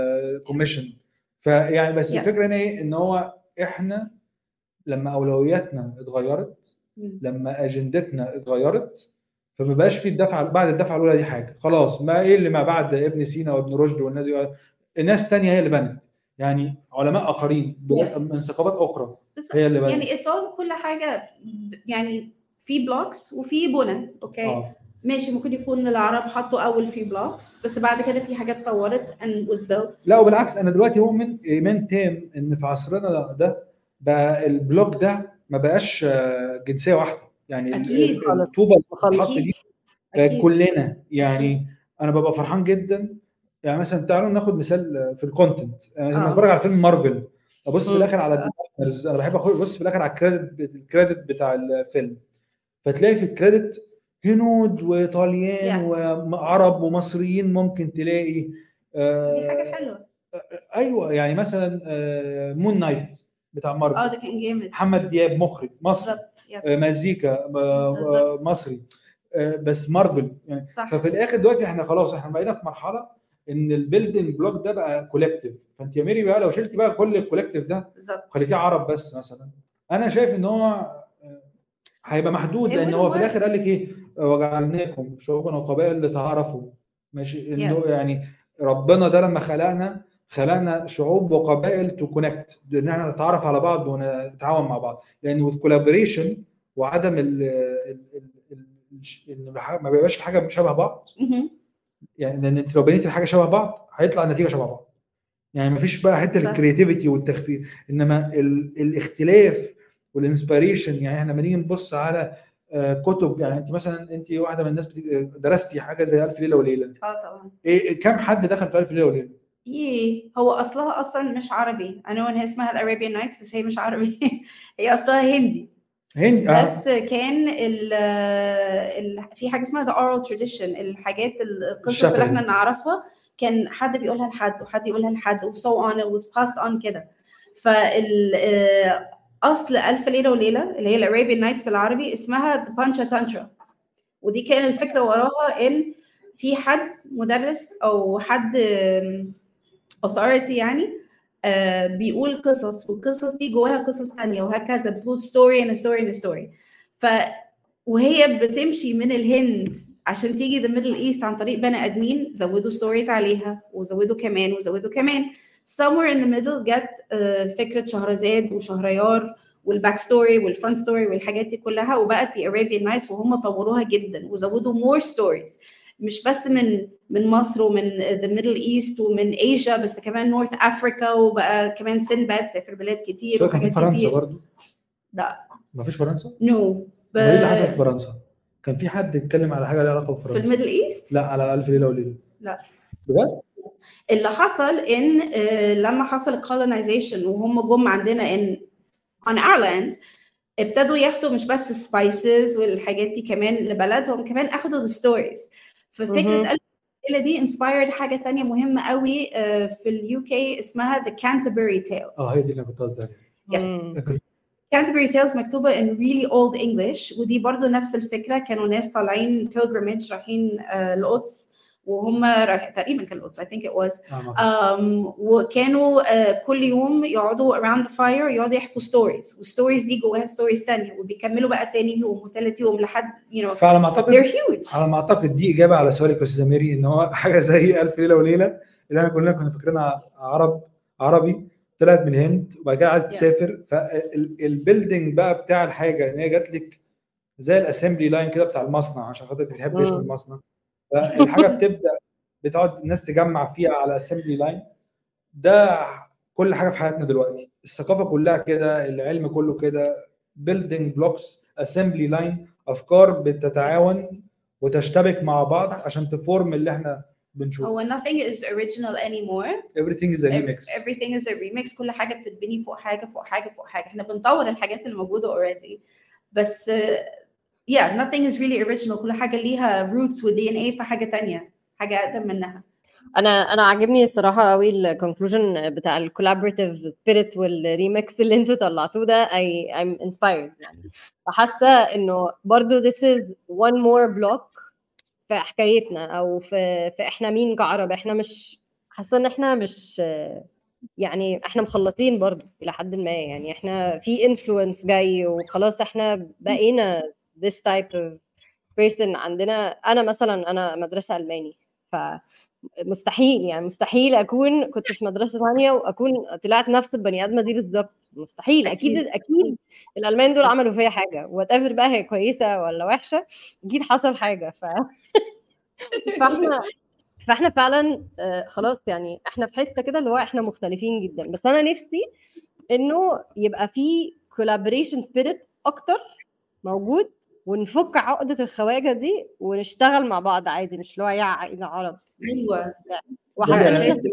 كوميشن فيعني بس
Yeah.
الفكره هنا ايه ان هو احنا لما اولوياتنا اتغيرت
مم.
لما اجندتنا اتغيرت فما بقاش في الدفعه بعد الدفعه الاولى دي حاجه خلاص ما ايه اللي ما بعد ابن سينا وابن رشد والناس دي الناس تانية هي اللي بنت يعني علماء اخرين
Yeah.
من ثقافات اخرى
بالظبط.
هي اللي بنت
يعني اتس اول كل حاجه ب- يعني في بلوكس وفي بنى اوكي
اه
ماشي ممكن يكون العرب حطوا اول في بلوكس بس بعد كده في حاجات طورت and was built
لا وبالعكس انا دلوقتي مؤمن ايمان تام ان في عصرنا ده بقى البلوك ده ما بقاش آه، جنسيه واحده يعني ال-
أكيد.
ال- الطوبه اللي
خالص.
بتتحط
أكيد.
دي بقت
أكيد.
كلنا يعني
أكيد.
انا ببقى فرحان جدا يعني مثلا تعالوا ناخد مثال في الكونتنت يعني لما
آه.
اتفرج على فيلم مارفل ابص في
مم.
الاخر على الديزاينرز انا بحب ابص في الاخر على الكريدت الكريدت بتاع الفيلم فتلاقي في الكريدت هنود وطليان وعرب ومصريين ممكن تلاقي
دي
آه
حاجه حلوه
ايوه يعني مثلا آه مون نايت بتاع
اه
مارفل
ده كان جامد
محمد دياب مخرج مصري
بالظبط يب.
آه مزيكا آه،
بالظبط.
مصري آه بس مارفل يعني
صح
ففي الاخر دلوقتي احنا خلاص احنا بقينا في مرحله ان البيلدنج بلوك ده بقى كولكتيف فانت يا ميري بقى لو شلتي بقى كل الكولكتيف ده
بالظبط
وخليتيه عرب بس مثلا انا شايف ان هو آه، هيبقى محدود
It
لان
will
هو في
work.
الاخر قال لك ايه وجعلناكم شعوبا وقبائل لتعارفوا ماشي انه يعني ربنا ده لما خلقنا خلقنا شعوب وقبائل تو كونكت ان احنا نتعرف على بعض ونتعاون مع بعض لان الكولابوريشن وعدم ال ال ال ال- ان ما بيبقاش الحاجه شبه بعض
مهم.
يعني لان انت لو بنيت الحاجه شبه بعض هيطلع النتيجه شبه بعض يعني ما فيش بقى حته
صح.
الكرياتيفيتي والتخفيف انما ال الاختلاف والانسبيريشن يعني احنا لما نيجي نبص على آه، كتب يعني انت مثلا انت واحده من الناس بتيجي- درستي حاجه زي الف ليله وليله
اه طبعا
ايه كم حد دخل في الف ليله وليله؟
ايه هو اصلها اصلا مش عربي انا ان هي اسمها الارابيان نايتس بس هي مش عربي هي اصلها هندي
هندي اه
بس كان ال ال في حاجه اسمها the oral tradition الحاجات القصص
الشفهي.
اللي احنا نعرفها كان حد بيقولها لحد وحد يقولها لحد و so on it was passed on كده فال آه، اصل الف ليله وليله اللي هي الارابيان نايتس بالعربي اسمها the pancha tantra ودي كان الفكره وراها ان في حد مدرس او حد آم، authority يعني آه، بيقول قصص والقصص دي جواها قصص تانية وهكذا بتقول story and a story and a story ف وهي بتمشي من الهند عشان تيجي ذا ميدل ايست عن طريق بني ادمين زودوا ستوريز عليها وزودوا كمان وزودوا كمان somewhere in the middle جت آه، فكره شهرزاد وشهريار والباك ستوري والفرونت ستوري والحاجات دي كلها وبقت The Arabian Nights وهم طوروها جدا وزودوا more stories مش بس من من مصر ومن ذا ميدل ايست ومن ايجا بس كمان نورث افريكا وبقى كمان سنباد سافر بلاد كتير
سواء كان في
وحاجات
فرنسا
كتير
برضو
لا
ما فيش فرنسا؟
نو
no. ايه اللي حصل في فرنسا؟ كان في حد اتكلم على حاجه ليها علاقه
في
بفرنسا
الميدل ايست
لا على الف ليله وليله
لا.
بجد؟
اللي حصل ان آه، لما حصل الكولونايزيشن وهم جم عندنا ان on our land ابتدوا ياخدوا مش بس السبايسز والحاجات دي كمان لبلدهم كمان اخدوا الستوريز
مهم.
ففكره ألف ليلة دي inspired حاجه تانية مهمه قوي آه، في اليو كي اسمها the Canterbury Tales
اه هي دي اللي كنت قصدي عليها
Yes. Canterbury Tales مكتوبة in really old English ودي برضو نفس الفكرة كانوا ناس طالعين pilgrimage رايحين آه، القدس وهم رايح- تقريبا كان القدس I think it was
آه،
um, وكانوا uh, كل يوم يقعدوا around the fire يقعدوا يحكوا stories والستوريز دي جواها ستوريز تانية وبيكملوا بقى تاني يوم وتالت يوم لحد you know
فعلى ما اعتقد
they're huge
على ما اعتقد دي اجابه على سؤالك يا استاذ ميري ان هو حاجه زي الف ليله وليله اللي احنا كلنا كنا فاكرينها عرب عربي طلعت من الهند وبعد كده قعدت
Yeah.
تسافر فالبيلدينج بقى بتاع الحاجه ان هي جات لك زي الاسمبلي لاين كده بتاع المصنع عشان خاطر بتحب
مم.
اسم المصنع فالحاجه بتبدا بتقعد الناس تجمع فيها على اسمبلي لاين ده كل حاجه في حياتنا دلوقتي الثقافه كلها كده العلم كله كده بيلدينج بلوكس اسمبلي لاين افكار بتتعاون وتشتبك مع بعض
صح.
عشان تفورم اللي احنا بنشوفه
هو nothing is original anymore
everything is a remix
everything is a remix كل حاجه بتتبني فوق حاجه فوق حاجه فوق حاجه احنا بنطور الحاجات اللي موجوده already بس uh, yeah nothing is really original كل حاجه ليها roots و DNA في حاجه تانية حاجه اقدم منها
انا انا عاجبني الصراحه قوي الكونكلوجن بتاع الكولابوريتيف سبيريت والريمكس اللي انتوا طلعتوه ده I I'm inspired يعني فحاسه انه برضو this is one more block في حكايتنا او في في احنا مين كعرب احنا مش حاسه ان احنا مش يعني احنا مخلصين برضو الى حد ما يعني احنا في انفلونس جاي وخلاص احنا بقينا this type of person عندنا انا مثلا انا مدرسه الماني ف مستحيل يعني مستحيل اكون كنت في مدرسه ثانيه واكون طلعت نفس البني ادمه دي بالظبط مستحيل اكيد
أكيد.
اكيد الالمان دول عملوا فيا حاجه وات ايفر بقى هي كويسه ولا وحشه اكيد حصل حاجه ف فاحنا فاحنا فعلا آه، خلاص يعني احنا في حته كده اللي هو احنا مختلفين جدا بس انا نفسي انه يبقى في collaboration spirit اكتر موجود ونفك عقده الخواجه دي ونشتغل مع بعض عادي مش اللي هو يا عائله عرب
ايوه
وحاسه ان احنا
لازم.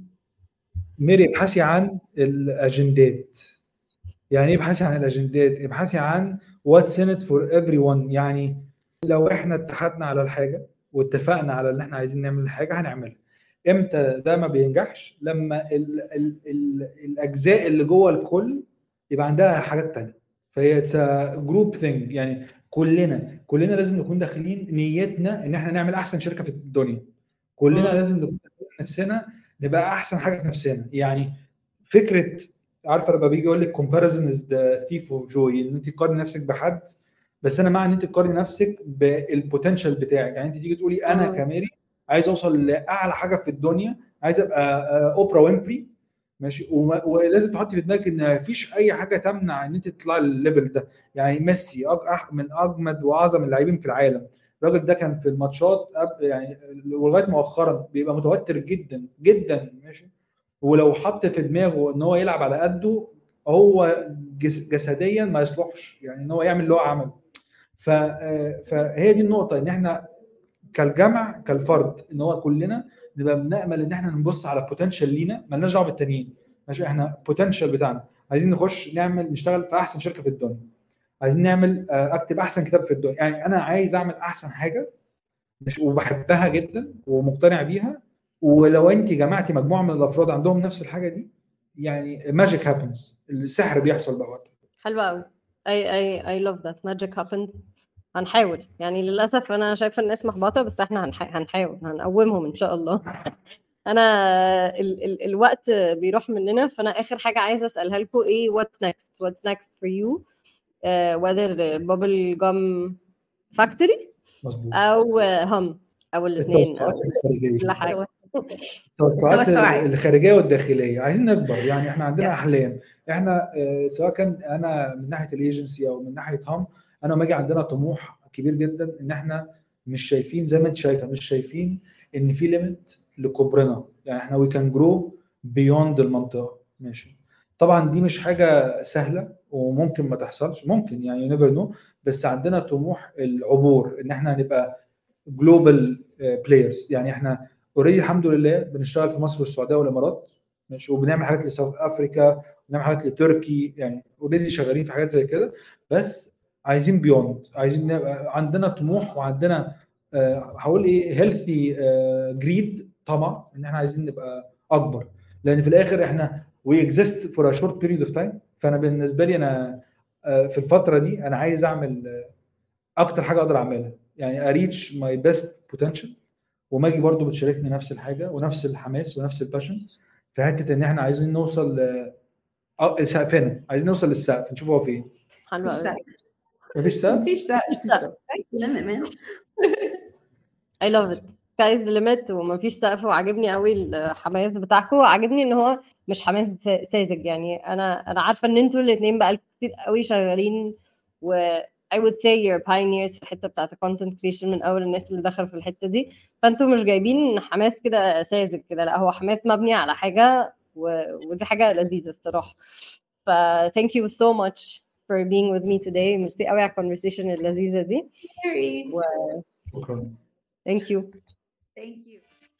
ميري ابحثي عن الاجندات يعني ايه ابحثي عن الاجندات ابحثي عن واتس ان فور ايفري ون يعني لو احنا اتحدنا على الحاجه واتفقنا على اللي احنا عايزين نعمل الحاجه هنعملها امتى ده ما بينجحش لما ال ال ال الاجزاء اللي جوه الكل يبقى عندها حاجات تانية فهي جروب ثينج يعني كلنا كلنا لازم نكون داخلين نيتنا ان احنا نعمل احسن شركه في الدنيا كلنا
مم.
لازم نكون داخلين نفسنا نبقى احسن حاجه في نفسنا يعني فكره عارفه لما بيجي يقول لك comparison is the thief of joy ان انت تقارني نفسك بحد بس انا مع ان انت تقارني نفسك بالبوتنشال بتاعك يعني انت تيجي تقولي انا
مم.
كماري عايز اوصل لاعلى حاجه في الدنيا عايز ابقى آه، اوبرا وينفري ماشي وما- ولازم تحطي في دماغك ان مفيش اي حاجه تمنع ان انت تطلعي للليفل ده يعني ميسي أج- أح- من اجمد واعظم اللاعبين في العالم الراجل ده كان في الماتشات أب- يعني ولغايه مؤخرا بيبقى متوتر جدا جدا ماشي ولو حط في دماغه ان هو يلعب على قده هو جس جسديا ما يصلحش يعني ان هو يعمل اللي هو عمله ف آه، فهي دي النقطه ان احنا كالجمع كالفرد ان هو كلنا نبقى بنامل ان احنا نبص على بوتنشال لينا مالناش دعوه بالتانيين ماشي احنا بوتنشال بتاعنا عايزين نخش نعمل نشتغل في احسن شركه في الدنيا عايزين نعمل آه، اكتب احسن كتاب في الدنيا يعني انا عايز اعمل احسن حاجه مش وبحبها جدا ومقتنع بيها ولو انت جمعتي مجموعه من الافراد عندهم نفس الحاجه دي يعني ماجيك هابنز السحر بيحصل بقى وقتها
حلوة قوي اي اي اي لاف ذات ماجيك happened هنحاول يعني للاسف انا شايفه الناس محبطه بس احنا هنح... هنحاول هنقومهم ان شاء الله انا ال... ال... الوقت بيروح مننا فانا اخر حاجه عايزه اسالها لكم ايه what's next what's next for you uh, whether bubble gum factory
مظبوط
او هم او الاثنين
التوسعات الخارجيه
كل حاجه
التوسعات
توسعات.
الخارجيه والداخليه عايزين نكبر يعني احنا عندنا
Yes.
احلام احنا آه، سواء كان انا من ناحيه الايجنسي او من ناحيه هم انا وماجي عندنا طموح كبير جدا ان احنا مش شايفين زي ما انت شايفه مش شايفين ان في ليميت لكبرنا يعني احنا وي كان جرو بيوند المنطقه ماشي طبعا دي مش حاجه سهله وممكن ما تحصلش ممكن يعني نيفر نو بس عندنا طموح العبور ان احنا نبقى جلوبال بلايرز يعني احنا اوريدي الحمد لله بنشتغل في مصر والسعوديه والامارات ماشي وبنعمل حاجات لساوث افريكا بنعمل حاجات لتركي يعني اوريدي شغالين في حاجات زي كده بس عايزين بيوند عايزين نبقى عندنا طموح وعندنا آه، هقول ايه هيلثي جريد طمع ان احنا عايزين نبقى اكبر لان في الاخر احنا وي اكزيست فور ا شورت بيريود اوف تايم فانا بالنسبه لي انا آه، في الفتره دي انا عايز اعمل آه، اكتر حاجه اقدر اعملها يعني اريتش ماي بيست بوتنشال وماجي برضو بتشاركني نفس الحاجه ونفس الحماس ونفس الباشن في حته ان احنا عايزين نوصل ل اه سقفنا عايزين نوصل للسقف نشوف هو فين
حلو
مفيش
قوي
سقف
مفيش سقف
مفيش سقف
مفيش سقف
لما مان
I love it sky's the limit ومفيش سقف وعاجبني قوي الحماس بتاعكم وعاجبني ان هو مش حماس ساذج يعني انا انا عارفه ان انتوا الاثنين بقى كتير قوي شغالين و I would say you're pioneers في الحته بتاعت content creation من اول الناس اللي دخلوا في الحته دي فانتوا مش جايبين حماس كده ساذج كده لا هو حماس مبني على حاجه و... ودي حاجه لذيذه الصراحه ف thank you so much for being with me today ميرسي قوي على الكونفرسيشن اللذيذه دي و
شكرا
thank you
Thank you.